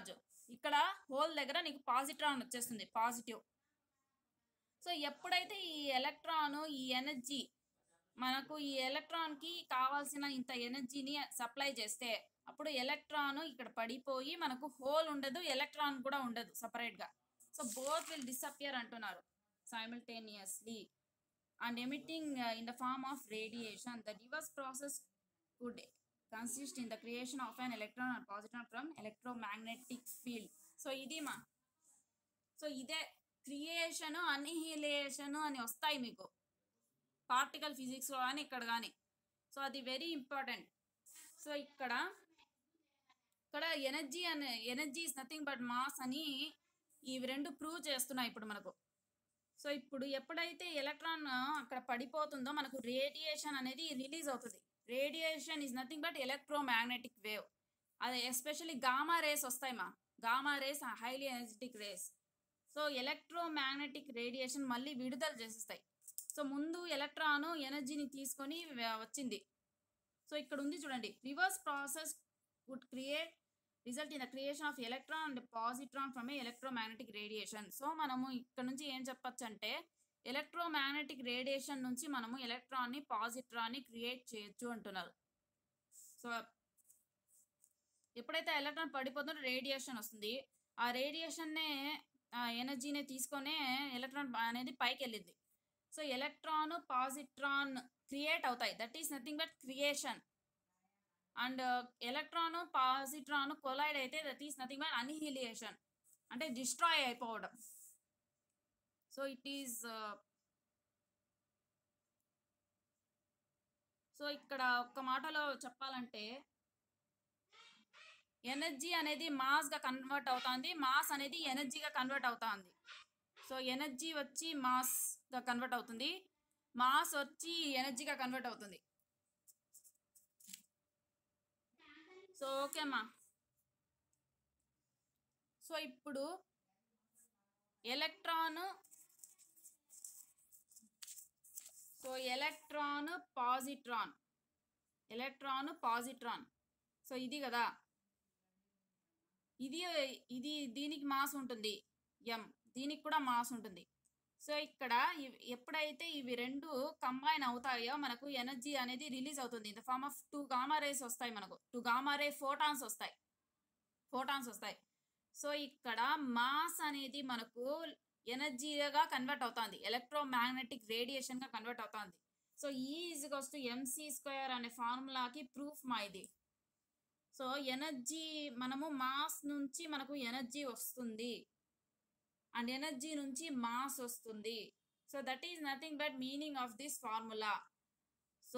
ఇక్కడ హోల్ దగ్గర నీకు పాజిట్రాన్ వచ్చేస్తుంది పాజిటివ్ సో ఎప్పుడైతే ఈ ఎలక్ట్రాన్ ఈ ఎనర్జీ మనకు ఈ ఎలక్ట్రాన్ కి కావాల్సిన ఇంత ఎనర్జీని సప్లై చేస్తే అప్పుడు ఎలక్ట్రాన్ ఇక్కడ పడిపోయి మనకు హోల్ ఉండదు ఎలక్ట్రాన్ కూడా ఉండదు సపరేట్ గా సో బోత్ విల్ డిసపియర్ అంటున్నారు simultaneously and emitting in the form of radiation the reverse process could consist in the creation of an electron and positron from electromagnetic field so ఇది మా సో ఇదే క్రియేషన్ అనిహిలేషన్ అని వస్తాయి మీకు పార్టికల్ ఫిజిక్స్లో కానీ ఇక్కడ కానీ సో అది వెరీ ఇంపార్టెంట్ సో ఇక్కడ ఇక్కడ ఎనర్జీ అనే energy is nothing but mass అని ఇవి రెండు ప్రూవ్ చేస్తున్నాయి ఇప్పుడు మనకు సో ఇప్పుడు ఎప్పుడైతే ఎలక్ట్రాన్ అక్కడ పడిపోతుందో మనకు రేడియేషన్ అనేది రిలీజ్ అవుతుంది radiation is nothing but electromagnetic wave అది ఎస్పెషల్లీ గామా రేస్ వస్తాయి మా gamma rays highly energetic rays so electromagnetic radiation మళ్ళీ విడుదల చేసేస్తాయి సో ముందు ఎలక్ట్రాన్ ఎనర్జీని తీసుకొని వ- వచ్చింది సో ఇక్కడ ఉంది చూడండి reverse process would create result in the creation of electron and positron from a electromagnetic radiation so మనము ఇక్కడ నుంచి ఏం చెప్పొచ్చు అంటే ఎలక్ట్రోమాగ్నెటిక్ రేడియేషన్ నుంచి మనము ఎలక్ట్రాన్ని పాజిట్రాన్ని క్రియేట్ చేయొచ్చు అంటున్నారు సో ఎప్పుడైతే ఎలక్ట్రాన్ పడిపోతుందో రేడియేషన్ వస్తుంది ఆ రేడియేషన్నే ఎనర్జీని తీసుకొనే ఎలక్ట్రాన్ అనేది పైకి వెళ్ళింది సో ఎలక్ట్రాన్ పాజిట్రాన్ క్రియేట్ అవుతాయి that is nothing but creation and electron positron collide అయితే that is nothing but annihilation అంటే డిస్ట్రాయ్ అయిపోవడం సో ఇట్ ఈస్ సో ఇక్కడ ఒక్క మాటలో చెప్పాలంటే ఎనర్జీ అనేది మాస్ గా కన్వర్ట్ అవుతుంది మాస్ అనేది ఎనర్జీగా కన్వర్ట్ అవుతుంది సో ఎనర్జీ వచ్చి మాస్ గా కన్వర్ట్ అవుతుంది మాస్ వచ్చి ఎనర్జీగా కన్వర్ట్ అవుతుంది సో ఓకే అమ్మా సో ఇప్పుడు electron so electron positron electron positron so ఇది కదా ఇది ఇది దీనికి మాస్ ఉంటుంది ఎం దీనికి కూడా మాస్ ఉంటుంది సో ఇక్కడ ఇవ్- ఎప్పుడైతే ఇవి రెండు కంబైన్ అవుతాయో మనకు ఎనర్జీ అనేది రిలీజ్ అవుతుంది in the form of two gamma rays వస్తాయి మనకు టూ గామా రే ఫోటాన్స్ వస్తాయి ఫోటాన్స్ వస్తాయి సో ఇక్కడ మాస్ అనేది మనకు ఎనర్జీగా కన్వర్ట్ అవుతుంది ఎలక్ట్రోమాగ్నెటిక్ రేడియేషన్ గా కన్వర్ట్ అవుతుంది so is to MC square అనే ఫార్ములాకి ప్రూఫ్ మా ఇది సో ఎనర్జీ మనము మాస్ నుంచి మనకు ఎనర్జీ వస్తుంది అండ్ ఎనర్జీ నుంచి మాస్ వస్తుంది so that is nothing but meaning of this formula so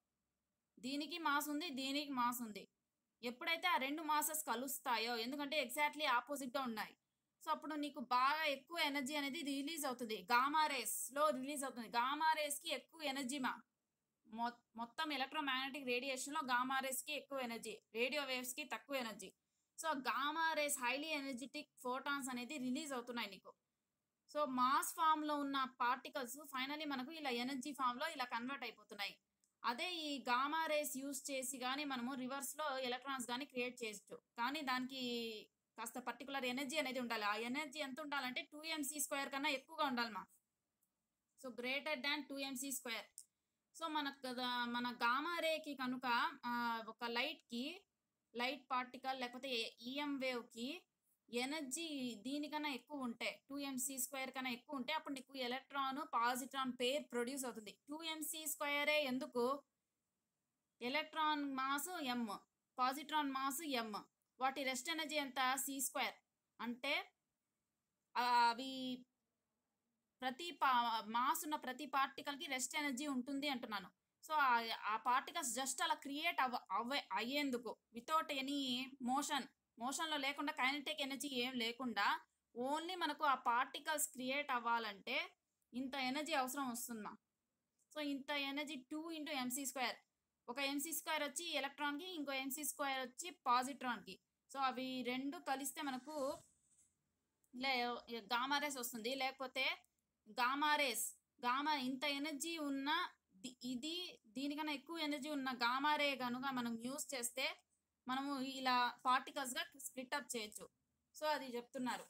దీనికి మాస్ ఉంది దీనికి మాస్ ఉంది ఎప్పుడైతే ఆ రెండు మాసెస్ కలుస్తాయో ఎందుకంటే ఎగ్జాక్ట్లీ ఆపోజిట్గా ఉన్నాయి సో అప్పుడు నీకు బాగా ఎక్కువ ఎనర్జీ అనేది రిలీజ్ అవుతుంది గామా రేస్ లో రిలీజ్ అవుతుంది గామా రేస్ కి ఎక్కువ ఎనర్జీ మా మొ- మొత్తం ఎలక్ట్రోమాగ్నెటిక్ రేడియేషన్ లో గామా రేస్ కి ఎక్కువ ఎనర్జీ రేడియో వేవ్స్ కి తక్కువ energy so gamma rays highly energetic photons అనేది రిలీజ్ అవుతున్నాయి నీకు సో మాస్ ఫామ్ లో ఉన్న పార్టికల్స్ ఫైనలీ మనకు ఇలా ఎనర్జీ ఫామ్ లో ఇలా కన్వర్ట్ అయిపోతున్నాయి అదే ఈ గామా రేస్ యూస్ చేసి కానీ మనము రివర్స్ లో ఎలక్ట్రాన్స్ కానీ క్రియేట్ చేయొచ్చు కానీ దానికి కాస్త పర్టికులర్ ఎనర్జీ అనేది ఉండాలి ఆ ఎనర్జీ ఎంత ఉండాలంటే టూ ఎంసీ స్క్వేర్ కన్నా ఎక్కువగా ఉండాలి మా so greater than two MC square so మన కదా- మన గామా రేకి కనుక ఆ, ఒక లైట్ కి లైట్ పార్టికల్ లేకపోతే ఈఎం వేవ్ కి ఎనర్జీ దీనికన్నా ఎక్కువ ఉంటే టూ ఎంసీ స్క్వేర్ కన్నా ఎక్కువ ఉంటే అప్పుడు నీకు ఎలక్ట్రాన్ పాజిట్రాన్ పేర్ ప్రొడ్యూస్ అవుతుంది టూ ఎంసీ స్క్వేరే ఎందుకు electron mass M positron mass M వాటి రెస్ట్ ఎనర్జీ ఎంత సి స్క్వేర్ అంటే ఆ, అవి ప్రతి పా మాస్ ఉన్న ప్రతి particle కి రెస్ట్ ఎనర్జీ ఉంటుంది అంటున్నాను సో ఆ పార్టికల్స్ జస్ట్ అలా క్రియేట్ అవ అవ్వే అయ్యేందుకు వితౌట్ ఎనీ మోషన్ మోషన్లో లేకుండా కైనటిక్ ఎనర్జీ ఏం లేకుండా ఓన్లీ మనకు ఆ పార్టికల్స్ క్రియేట్ అవ్వాలంటే ఇంత ఎనర్జీ అవసరం వస్తుందా సో ఇంత energy two into MC square ఒక ఎంసీ స్క్వేర్ వచ్చి ఎలక్ట్రాన్కి ఇంకో ఎంసీ స్క్వేర్ వచ్చి పాజిట్రాన్కి సో అవి రెండు కలిస్తే మనకు లే గామా రేస్ వస్తుంది లేకపోతే గామా రేస్ గామా ఇంత ఎనర్జీ ఉన్న ది- ఇది దీనికన్నా ఎక్కువ ఎనర్జీ ఉన్న గామా రే కనుక మనం యూస్ చేస్తే మనము ఇలా పార్టికల్స్ గా స్ప్లిట్ అప్ చేయొచ్చు సో అది చెప్తున్నారు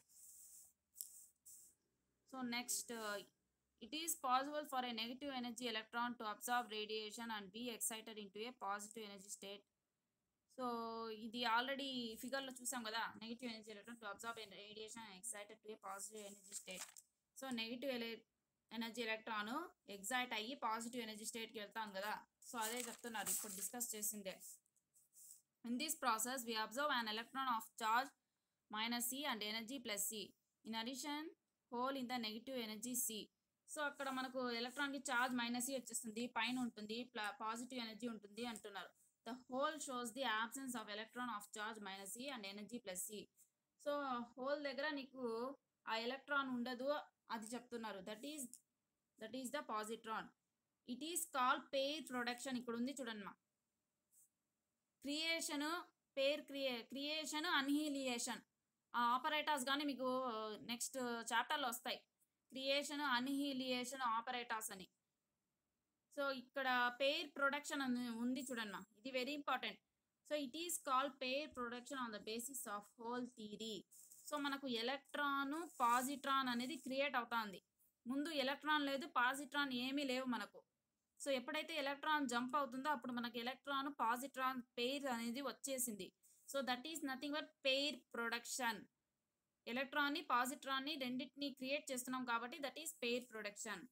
so next it is possible for a negative energy electron to absorb radiation and be excited into a positive energy state so ఇది ఆల్రెడీ ఫిగర్లో చూసాం కదా negative energy electron to absorb radiation excited to a positive energy state so negative energy electron excite అయ్యి పాజిటివ్ ఎనర్జీ స్టేట్కి వెళ్తాం కదా సో అదే చెప్తున్నారు ఇప్పుడు డిస్కస్ చేసిందే in this process we absorb an electron of charge minus C and energy plus C in addition hole in the negative energy sea so అక్కడ మనకు ఎలక్ట్రాన్కి చార్జ్ మైనస్ సి వచ్చేస్తుంది పైన ఉంటుంది పాజిటివ్ ఎనర్జీ ఉంటుంది అంటున్నారు the hole shows the absence of electron of charge minus C and energy plus C so hole దగ్గర నీకు ఆ ఎలక్ట్రాన్ ఉండదు అది చెప్తున్నారు that is that is the positron it is call pair production ఇక్కడ ఉంది చూడండి మా క్రియేషన్ పేర్ క్రియే క్రియేషన్ అన్హీలియేషన్ ఆ ఆపరేటర్స్ కానీ మీకు నెక్స్ట్ చాప్టర్లో వస్తాయి క్రియేషన్ అన్హీలియేషన్ ఆపరేటర్స్ అని సో ఇక్కడ పేర్ ప్రొడక్షన్ అని ఉంది చూడన్న ఇది very important so it is call pair production on the basis of hole theory so మనకు ఎలక్ట్రాన్ పాజిట్రాన్ అనేది క్రియేట్ అవుతుంది ముందు ఎలక్ట్రాన్ లేదు పాజిట్రాన్ ఏమీ లేవు మనకు సో ఎప్పుడైతే ఎలక్ట్రాన్ జంప్ అవుతుందో అప్పుడు మనకి ఎలక్ట్రాన్ పాజిట్రాన్ పేర్ అనేది వచ్చేసింది so that is nothing but pair production ఎలక్ట్రాన్ని పాజిట్రాన్ని రెండింటిని క్రియేట్ చేస్తున్నాం కాబట్టి that is pair production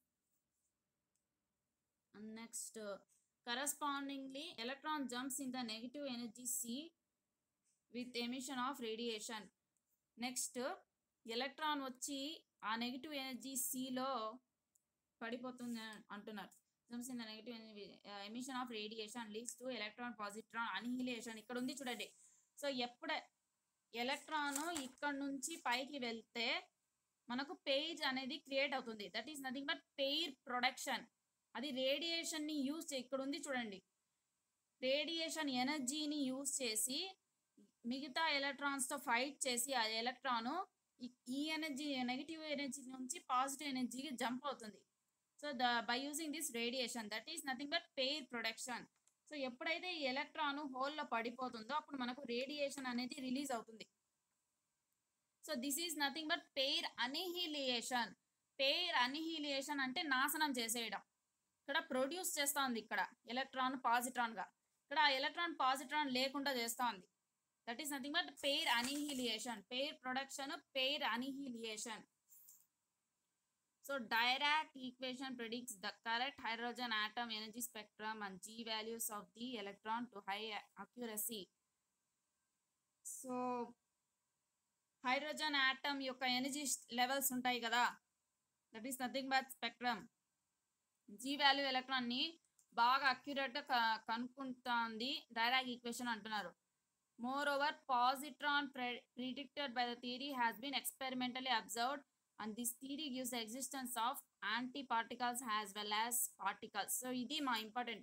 next correspondingly electron jumps in the negative energy sea with emission of radiation next electron వచ్చి ఆ నెగిటివ్ ఎనర్జీ సిలో పడిపోతుంది అంటున్నారు jumps in the negative emission of radiation leads to electron positron annihilation ఇక్కడ ఉంది చూడండి సో ఎప్పుడ ఎలక్ట్రాన్ ఇక్కడ నుంచి పైకి వెళ్తే మనకు పేజ్ అనేది క్రియేట్ అవుతుంది that is nothing but pair production అది రేడియేషన్ని యూజ్ ఇక్కడ ఉంది చూడండి రేడియేషన్ ఎనర్జీని యూజ్ చేసి మిగతా ఎలక్ట్రాన్స్తో ఫైట్ చేసి ఆ ఎలక్ట్రాన్ ఈ ఎనర్జీ నెగిటివ్ ఎనర్జీ నుంచి పాజిటివ్ ఎనర్జీకి జంప్ అవుతుంది so the by using this radiation that is nothing but pair production so ఎప్పుడైతే ఈ ఎలక్ట్రాన్ హోల్లో పడిపోతుందో అప్పుడు మనకు రేడియేషన్ అనేది రిలీజ్ అవుతుంది so this is nothing but pair annihilation pair annihilation అంటే నాశనం చేసేయడం ఇక్కడ ప్రొడ్యూస్ చేస్తూ ఉంది ఇక్కడ ఎలక్ట్రాన్ పాజిట్రాన్గా ఇక్కడ ఆ ఎలక్ట్రాన్ పాజిట్రాన్ లేకుండా చేస్తూ ఉంది that is nothing but pair annihilation pair production pair annihilation so Dirac equation predicts the correct hydrogen atom energy spectrum and G values of the electron to high accuracy so hydrogen atom యొక్క ఎనర్జీ లెవెల్స్ ఉంటాయి కదా that is nothing but spectrum G value ఎలక్ట్రాన్ని బాగా అక్యురేట్గా కనుక్కుంటుంది డైరాక్ ఈక్వేషన్ అంటున్నారు moreover positron predicted by the theory has been experimentally observed and this theory gives the existence of anti particles has well as particles so ఇది మా ఇంపార్టెంట్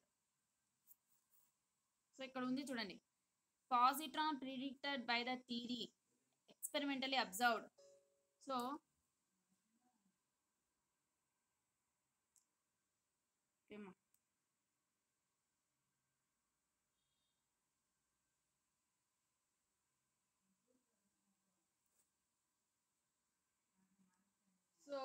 సో ఇక్కడ ఉంది చూడండి positron predicted by the theory experimentally observed so ఓకేమ్మా సో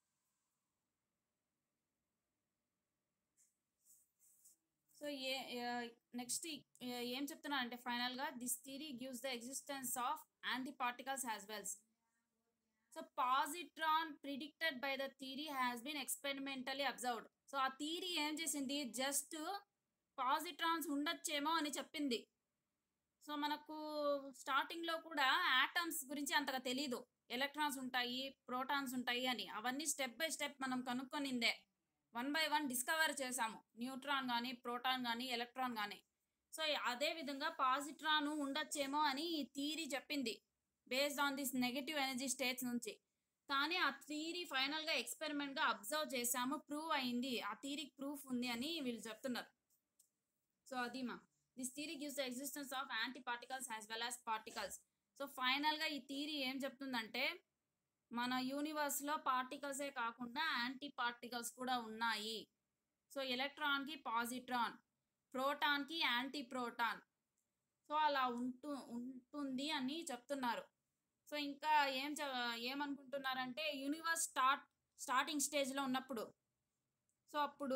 సో ఏ నెక్స్ట్ ఏం చెప్తున్నా అంటే ఫైనల్గా this theory gives the existence of anti particles has wells so positron predicted by the theory has been experimentally observed so ఆ థియరీ ఏం చేసింది జస్ట్ పాజిట్రాన్స్ ఉండొచ్చేమో అని చెప్పింది సో మనకు స్టార్టింగ్లో కూడా యాటమ్స్ గురించి అంతగా తెలీదు ఎలక్ట్రాన్స్ ఉంటాయి ప్రోటాన్స్ ఉంటాయి అని అవన్నీ స్టెప్ బై స్టెప్ మనం కనుక్కొనిందే వన్ బై వన్ డిస్కవర్ చేసాము న్యూట్రాన్ కానీ ప్రోటాన్ కానీ ఎలక్ట్రాన్ కానీ సో అదే విధంగా పాజిట్రాన్ ఉండొచ్చేమో అని ఈ థీరీ చెప్పింది based on this negative energy states నుంచి కానీ ఆ థీరీ ఫైనల్గా ఎక్స్పెరిమెంట్గా అబ్జర్వ్ చేసాము ప్రూవ్ అయింది ఆ థీరీకి ప్రూఫ్ ఉంది అని వీళ్ళు చెప్తున్నారు సో అది మా this theory gives the existence of anti particles as well as particles so ఫైనల్గా ఈ థీరీ ఏం చెప్తుందంటే మన యూనివర్స్లో పార్టికల్సే కాకుండా యాంటీ పార్టికల్స్ కూడా ఉన్నాయి సో ఎలక్ట్రాన్కి పాజిట్రాన్ ప్రోటాన్కి యాంటీ ప్రోటాన్ సో అలా ఉంటు ఉంటుంది అని చెప్తున్నారు సో ఇంకా ఏం చ ఏమనుకుంటున్నారంటే యూనివర్స్ స్టార్ట్ స్టార్టింగ్ స్టేజ్లో ఉన్నప్పుడు సో అప్పుడు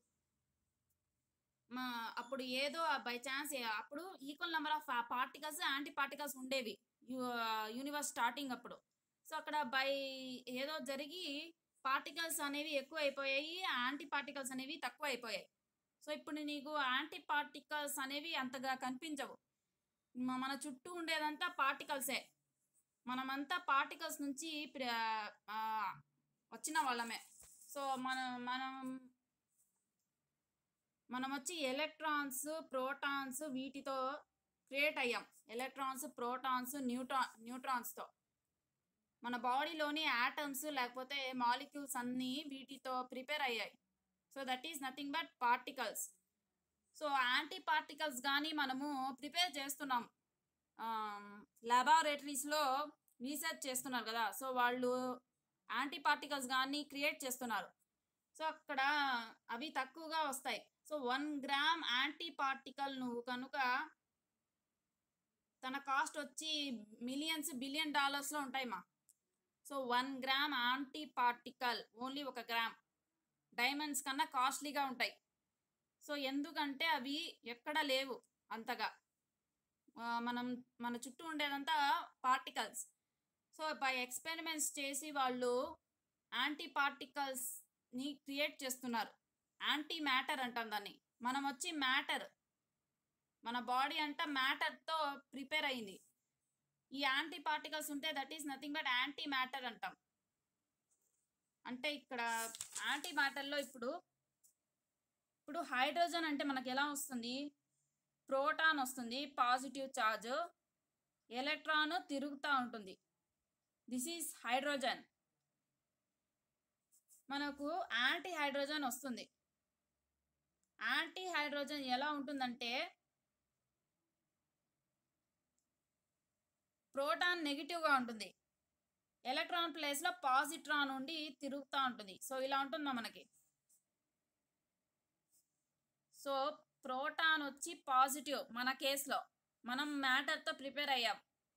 మా అప్పుడు ఏదో బై ఛాన్స్ అప్పుడు equal number of particles anti particles ఉండేవి యూనివర్స్ స్టార్టింగ్ అప్పుడు సో అక్కడ బై ఏదో జరిగి పార్టికల్స్ అనేవి ఎక్కువ అయిపోయాయి యాంటీ పార్టికల్స్ అనేవి తక్కువ అయిపోయాయి సో ఇప్పుడు నీకు యాంటీ పార్టికల్స్ అనేవి అంతగా కనిపించవు మ- మన చుట్టూ ఉండేదంతా పార్టికల్సే మనమంతా పార్టికల్స్ నుంచి ప్ర- ఆ, వచ్చిన వాళ్ళమే సో మనం మనం మనం వచ్చి ఎలక్ట్రాన్స్ ప్రోటాన్స్ వీటితో క్రియేట్ అయ్యాం ఎలక్ట్రాన్స్ ప్రోటాన్స్ న్యూట్రా న్యూట్రాన్స్తో మన బాడీలోని యాటమ్స్ లేకపోతే మాలిక్యూల్స్ అన్నీ వీటితో ప్రిపేర్ అయ్యాయి so that is nothing but particles so anti particles కానీ మనము ప్రిపేర్ చేస్తున్నాం లాబొరేటరీస్లో రీసెర్చ్ చేస్తున్నారు కదా సో వాళ్ళు యాంటీ పార్టికల్స్ కానీ క్రియేట్ చేస్తున్నారు సో అక్కడ అవి తక్కువగా వస్తాయి so one gram anti particle నువ్వు కనుక తన కాస్ట్ వచ్చి మిలియన్స్ బిలియన్ డాలర్స్లో ఉంటాయి మా so one gram anti particle only ఒక గ్రామ్ డైమండ్స్ కన్నా కాస్ట్లీగా ఉంటాయి సో ఎందుకంటే అవి ఎక్కడ లేవు అంతగా ఆ, మనం మన చుట్టూ ఉండేదంతా పార్టికల్స్ సో బై ఎక్స్పెరిమెంట్స్ చేసి వాళ్ళు యాంటీ పార్టికల్స్ని క్రియేట్ చేస్తున్నారు యాంటీ మ్యాటర్ అంటాం దాన్ని మనం వచ్చి మ్యాటర్ మన బాడీ అంతా మ్యాటర్తో ప్రిపేర్ అయింది ఈ యాంటీ పార్టికల్స్ ఉంటే that is nothing but anti matter అంటాం అంటే ఇక్కడ యాంటీ మ్యాటర్లో ఇప్పుడు ఇప్పుడు హైడ్రోజన్ అంటే మనకి ఎలా వస్తుంది ప్రోటాన్ వస్తుంది పాజిటివ్ ఛార్జ్ ఎలక్ట్రాన్ తిరుగుతూ ఉంటుంది దిస్ ఈజ్ హైడ్రోజన్ మనకు యాంటీ హైడ్రోజన్ వస్తుంది యాంటీ హైడ్రోజన్ ఎలా ఉంటుందంటే ప్రోటాన్ నెగిటివ్గా ఉంటుంది ఎలక్ట్రాన్ ప్లేస్లో పాజిట్రాన్ ఉండి తిరుగుతూ ఉంటుంది సో ఇలా ఉంటుందా మనకి సో ప్రోటాన్ వచ్చి పాజిటివ్ మన కేసులో మనం మ్యాటర్తో ప్రిపేర్ అయ్యాం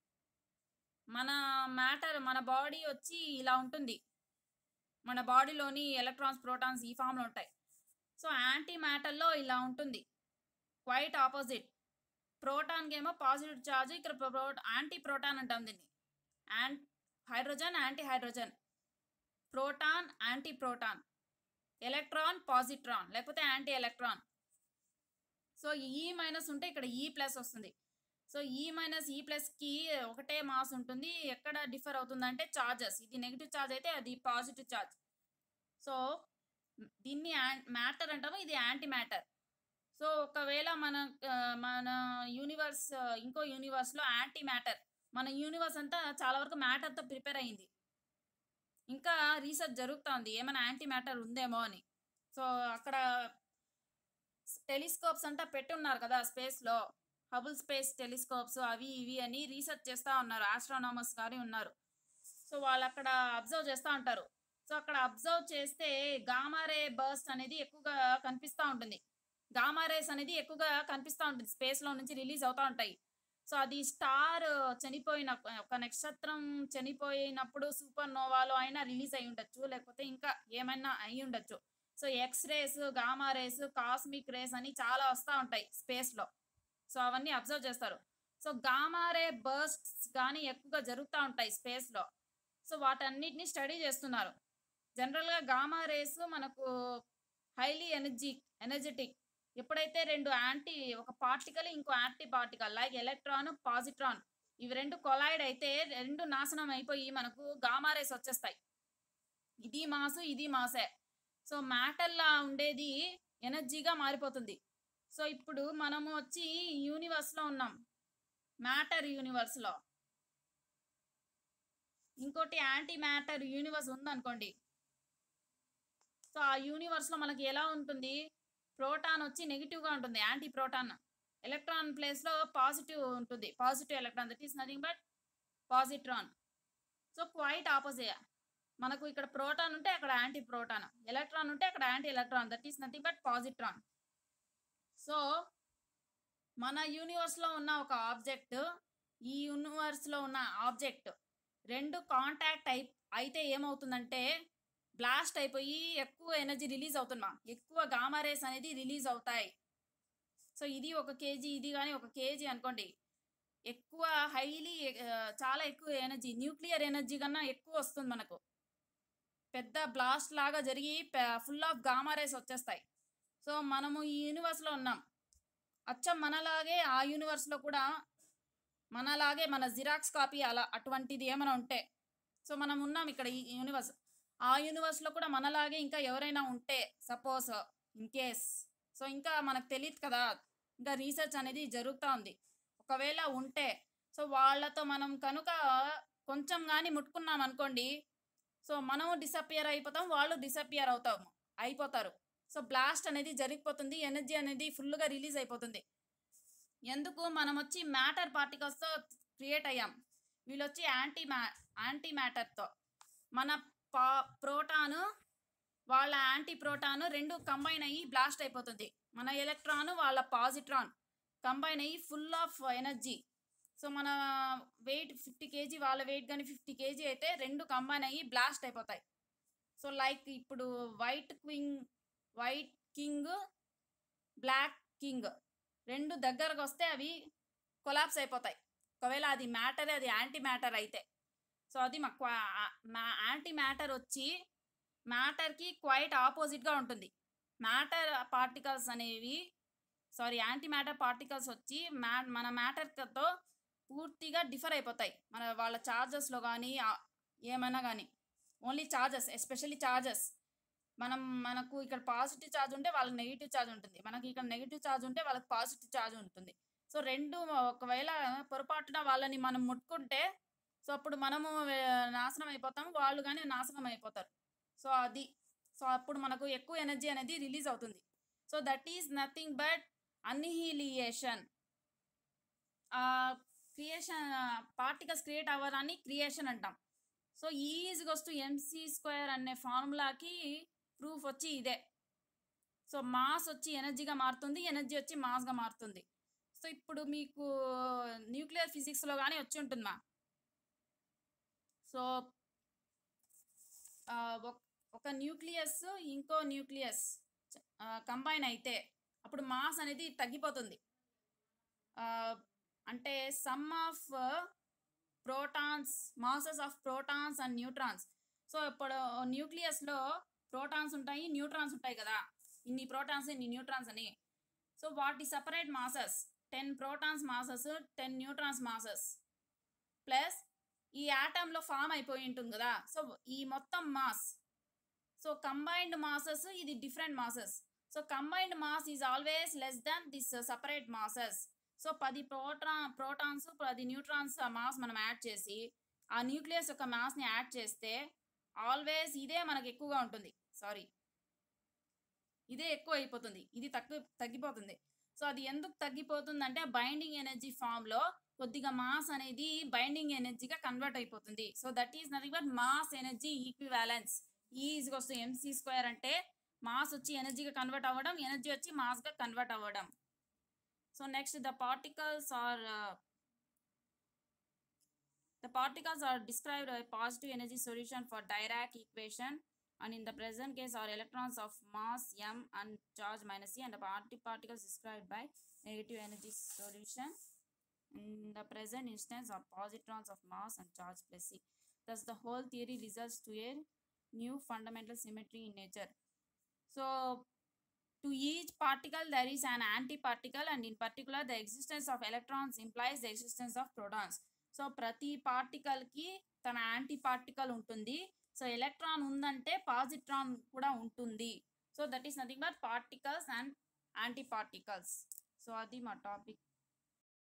మన మ్యాటర్ మన బాడీ వచ్చి ఇలా ఉంటుంది మన బాడీలోని ఎలక్ట్రాన్స్ ప్రోటాన్స్ ఈ ఫామ్లో ఉంటాయి సో యాంటీ మ్యాటర్లో ఇలా ఉంటుంది క్వైట్ ఆపోజిట్ ప్రోటాన్కి ఏమో పాజిటివ్ ఛార్జ్ ఇక్కడ ప్రో యాంటీ ప్రోటాన్ అంటాం దీన్ని యాంట్ hydrogen anti hydrogen proton anti proton electron positron లేకపోతే యాంటీ ఎలక్ట్రాన్ సో ఈ మైనస్ ఉంటే ఇక్కడ ఈ ప్లస్ వస్తుంది సో ఈ మైనస్ ఈ ప్లస్కి ఒకటే మాస్ ఉంటుంది ఎక్కడ డిఫర్ అవుతుందంటే చార్జెస్ ఇది నెగిటివ్ ఛార్జ్ అయితే అది పాజిటివ్ ఛార్జ్ సో దీన్ని మ్యాటర్ అంటాము ఇది యాంటీ మ్యాటర్ సో ఒకవేళ మన ఆ, మన యూనివర్స్ ఆ, ఇంకో యూనివర్స్లో యాంటీ మ్యాటర్ మన యూనివర్స్ అంతా చాలా వరకు మ్యాటర్తో ప్రిపేర్ అయింది ఇంకా రీసెర్చ్ జరుగుతోంది ఏమైనా యాంటీ మ్యాటర్ ఉందేమో అని సో అక్కడ టెలిస్కోప్స్ అంతా పెట్టున్నారు కదా స్పేస్లో హబుల్ స్పేస్ టెలిస్కోప్స్ అవి ఇవి అని రీసెర్చ్ చేస్తూ ఉన్నారు ఆస్ట్రానామర్స్ కానీ ఉన్నారు సో వాళ్ళు అక్కడ అబ్జర్వ్ చేస్తూ ఉంటారు సో అక్కడ అబ్జర్వ్ చేస్తే గామారే బర్స్ట్ అనేది ఎక్కువగా కనిపిస్తూ ఉంటుంది గామారేస్ అనేది ఎక్కువగా కనిపిస్తూ ఉంటుంది స్పేస్లో నుంచి రిలీజ్ అవుతూ ఉంటాయి సో అది స్టార్ చనిపోయిన ఒక నక్షత్రం చనిపోయినప్పుడు సూపర్ నోవాలో అయినా రిలీజ్ అయి ఉండొచ్చు లేకపోతే ఇంకా ఏమైనా అయి ఉండొచ్చు so X rays gamma rays cosmic rays అని చాలా వస్తూ ఉంటాయి స్పేస్లో సో అవన్నీ అబ్జర్వ్ చేస్తారు సో గామా రే బర్స్ట్స్ కానీ ఎక్కువగా జరుగుతూ ఉంటాయి స్పేస్లో సో వాటన్నిటిని స్టడీ చేస్తున్నారు జనరల్గా గామా రేస్ మనకు హైలీ ఎనర్జీ ఎనర్జెటిక్ ఎప్పుడైతే రెండు యాంటీ ఒక పార్టికల్ ఇంకో anti particle like electron positron ఇవి రెండు కొలైడ్ అయితే రెండు నాశనం అయిపోయి మనకు గామా రేస్ వచ్చేస్తాయి ఇది మాసు ఇది మాసే సో మ్యాటర్లా ఉండేది ఎనర్జీగా మారిపోతుంది సో ఇప్పుడు మనము వచ్చి యూనివర్స్లో ఉన్నాం మ్యాటర్ యూనివర్స్లో ఇంకోటి యాంటీ మ్యాటర్ యూనివర్స్ ఉందనుకోండి సో ఆ యూనివర్స్లో మనకి ఎలా ఉంటుంది ప్రోటాన్ వచ్చి నెగిటివ్గా ఉంటుంది యాంటీ ప్రోటాన్ ఎలక్ట్రాన్ ప్లేస్లో పాజిటివ్ ఉంటుంది positive electron that is nothing but positron so quite opposite మనకు ఇక్కడ ప్రోటాన్ ఉంటే అక్కడ యాంటీ ప్రోటాన్ ఎలక్ట్రాన్ ఉంటే అక్కడ anti electron that is nothing but positron so మన యూనివర్స్లో ఉన్న ఒక ఆబ్జెక్ట్ ఈ యూనివర్స్లో ఉన్న ఆబ్జెక్ట్ రెండు కాంటాక్ట్ అయి అయితే ఏమవుతుందంటే బ్లాస్ట్ అయిపోయి ఎక్కువ ఎనర్జీ రిలీజ్ అవుతుందా ఎక్కువ గామా రేస్ అనేది రిలీజ్ అవుతాయి సో ఇది ఒక కేజీ ఇది కానీ ఒక కేజీ అనుకోండి ఎక్కువ హైలీ చాలా ఎక్కువ ఎనర్జీ న్యూక్లియర్ ఎనర్జీ కన్నా ఎక్కువ వస్తుంది మనకు పెద్ద బ్లాస్ట్ లాగా జరిగి ఫుల్ ఆఫ్ గామా రేస్ వచ్చేస్తాయి సో మనము ఈ యూనివర్స్లో ఉన్నాం అచ్చం మనలాగే ఆ యూనివర్స్లో కూడా మనలాగే మన జిరాక్స్ కాపీ అలా అటువంటిది ఏమైనా ఉంటే సో మనం ఉన్నాం ఇక్కడ ఈ యూనివర్స్ ఆ యూనివర్స్లో కూడా మనలాగే ఇంకా ఎవరైనా ఉంటే సపోజ్ ఇన్ కేస్ సో ఇంకా మనకు తెలియదు కదా ఇంకా రీసెర్చ్ అనేది జరుగుతూ ఉంది ఒకవేళ ఉంటే సో వాళ్ళతో మనం కనుక కొంచెం కానీ ముట్టుకున్నాం అనుకోండి సో మనము డిసపియర్ అయిపోతాం వాళ్ళు డిసపియర్ అవుతాము అయిపోతారు సో బ్లాస్ట్ అనేది జరిగిపోతుంది ఎనర్జీ అనేది ఫుల్గా రిలీజ్ అయిపోతుంది ఎందుకు మనం వచ్చి మ్యాటర్ పార్టికల్స్తో క్రియేట్ అయ్యాం వీళ్ళు వచ్చి యాంటీ మ్యా యాంటీ మ్యాటర్తో మన పా ప్రోటాను వాళ్ళ యాంటీ ప్రోటాను రెండు కంబైన్ అయ్యి బ్లాస్ట్ అయిపోతుంది మన ఎలక్ట్రాన్ వాళ్ళ పాజిట్రాన్ కంబైన్ అయ్యి ఫుల్ ఆఫ్ ఎనర్జీ సో మన వెయిట్ ఫిఫ్టీ కేజీ వాళ్ళ వెయిట్ కానీ ఫిఫ్టీ కేజీ అయితే రెండు కంబైన్ అయ్యి బ్లాస్ట్ అయిపోతాయి సో లైక్ ఇప్పుడు white king white king black king రెండు దగ్గరకు వస్తే అవి కొలాప్స్ అయిపోతాయి ఒకవేళ అది మ్యాటర్ అది యాంటీ మ్యాటర్ అయితే సో అది మా యాంటీ మ్యాటర్ వచ్చి మ్యాటర్కి క్వైట్ ఆపోజిట్గా ఉంటుంది మ్యాటర్ పార్టికల్స్ అనేవి సారీ యాంటీ మ్యాటర్ పార్టికల్స్ వచ్చి మ్యా మన మ్యాటర్తో పూర్తిగా డిఫర్ అయిపోతాయి మన వాళ్ళ ఛార్జెస్లో కానీ ఏమైనా కానీ ఓన్లీ ఛార్జెస్ ఎస్పెషల్లీ ఛార్జెస్ మనం మనకు ఇక్కడ పాజిటివ్ ఛార్జ్ ఉంటే వాళ్ళకి నెగిటివ్ ఛార్జ్ ఉంటుంది మనకి ఇక్కడ నెగిటివ్ ఛార్జ్ ఉంటే వాళ్ళకి పాజిటివ్ ఛార్జ్ ఉంటుంది సో రెండు ఒకవేళ పొరపాటున వాళ్ళని మనం ముట్టుకుంటే సో అప్పుడు మనము వే- నాశనం అయిపోతాం వాళ్ళు కానీ నాశనం అయిపోతారు సో అది సో అప్పుడు మనకు ఎక్కువ ఎనర్జీ అనేది రిలీజ్ అవుతుంది so that is nothing but annihilation creation particles create అవ్వడాన్ని క్రియేషన్ అంటాం సో ఈజీగా వస్తూ ఎంసీ స్క్వేర్ అనే ఫార్ములాకి ప్రూఫ్ వచ్చి ఇదే సో మాస్ వచ్చి ఎనర్జీగా మారుతుంది ఎనర్జీ వచ్చి మాస్గా మారుతుంది సో ఇప్పుడు మీకు న్యూక్లియర్ ఫిజిక్స్లో కానీ వచ్చి ఉంటుందా సో ఆ, ఒక- ఒక న్యూక్లియస్ ఇంకో న్యూక్లియస్ కంబైన్ అయితే అప్పుడు మాస్ అనేది తగ్గిపోతుంది ఆ, అంటే sum of protons masses of protons and neutrons so ఇప్పుడు న్యూక్లియస్లో ప్రోటాన్స్ ఉంటాయి న్యూట్రాన్స్ ఉంటాయి కదా ఇన్ని ప్రోటాన్స్ ఇన్ని న్యూట్రాన్స్ అని సో వాటి separate masses ten protons masses ten neutrons masses plus ఈ ఆటంలో ఫామ్ అయిపోయి ఉంటుంది కదా సో ఈ మొత్తం మాస్ సో కంబైన్డ్ మాసెస్ ఇది different masses so combined mass is always less than this separate masses so పది ప్రోటా ప్రోటాన్స్ పది న్యూట్రాన్స్ మాస్ మనం యాడ్ చేసి ఆ న్యూక్లియస్ యొక్క మాస్ని యాడ్ చేస్తే ఆల్వేస్ ఇదే మనకు ఎక్కువగా ఉంటుంది సారీ ఇదే ఎక్కువ అయిపోతుంది ఇది తక్కువ తగ్గిపోతుంది సో అది ఎందుకు తగ్గిపోతుంది అంటే బైండింగ్ ఎనర్జీ ఫామ్లో కొద్దిగా మాస్ అనేది బైండింగ్ ఎనర్జీగా కన్వర్ట్ అయిపోతుంది so that is nothing but mass energy equivalence ఈజీగా వస్తుంది ఎంసీ స్క్వేర్ అంటే మాస్ వచ్చి ఎనర్జీగా కన్వర్ట్ అవ్వడం ఎనర్జీ వచ్చి మాస్గా కన్వర్ట్ అవ్వడం so next the particles are The particles are described as positive energy solution for Dirac equation and in the present case are electrons of mass m and charge minus e and the antiparticles described by negative energy solution in the present instance are positrons of mass and charge plus e. Thus the whole theory results to a new fundamental symmetry in nature. So to each particle there is an antiparticle and in particular the existence of electrons implies the existence of protons. So ప్రతి పార్టికల్కి తన యాంటీ పార్టికల్ ఉంటుంది సో ఎలక్ట్రాన్ ఉందంటే పాజిట్రాన్ కూడా ఉంటుంది so that is nothing but particles and anti particles so అది మా టాపిక్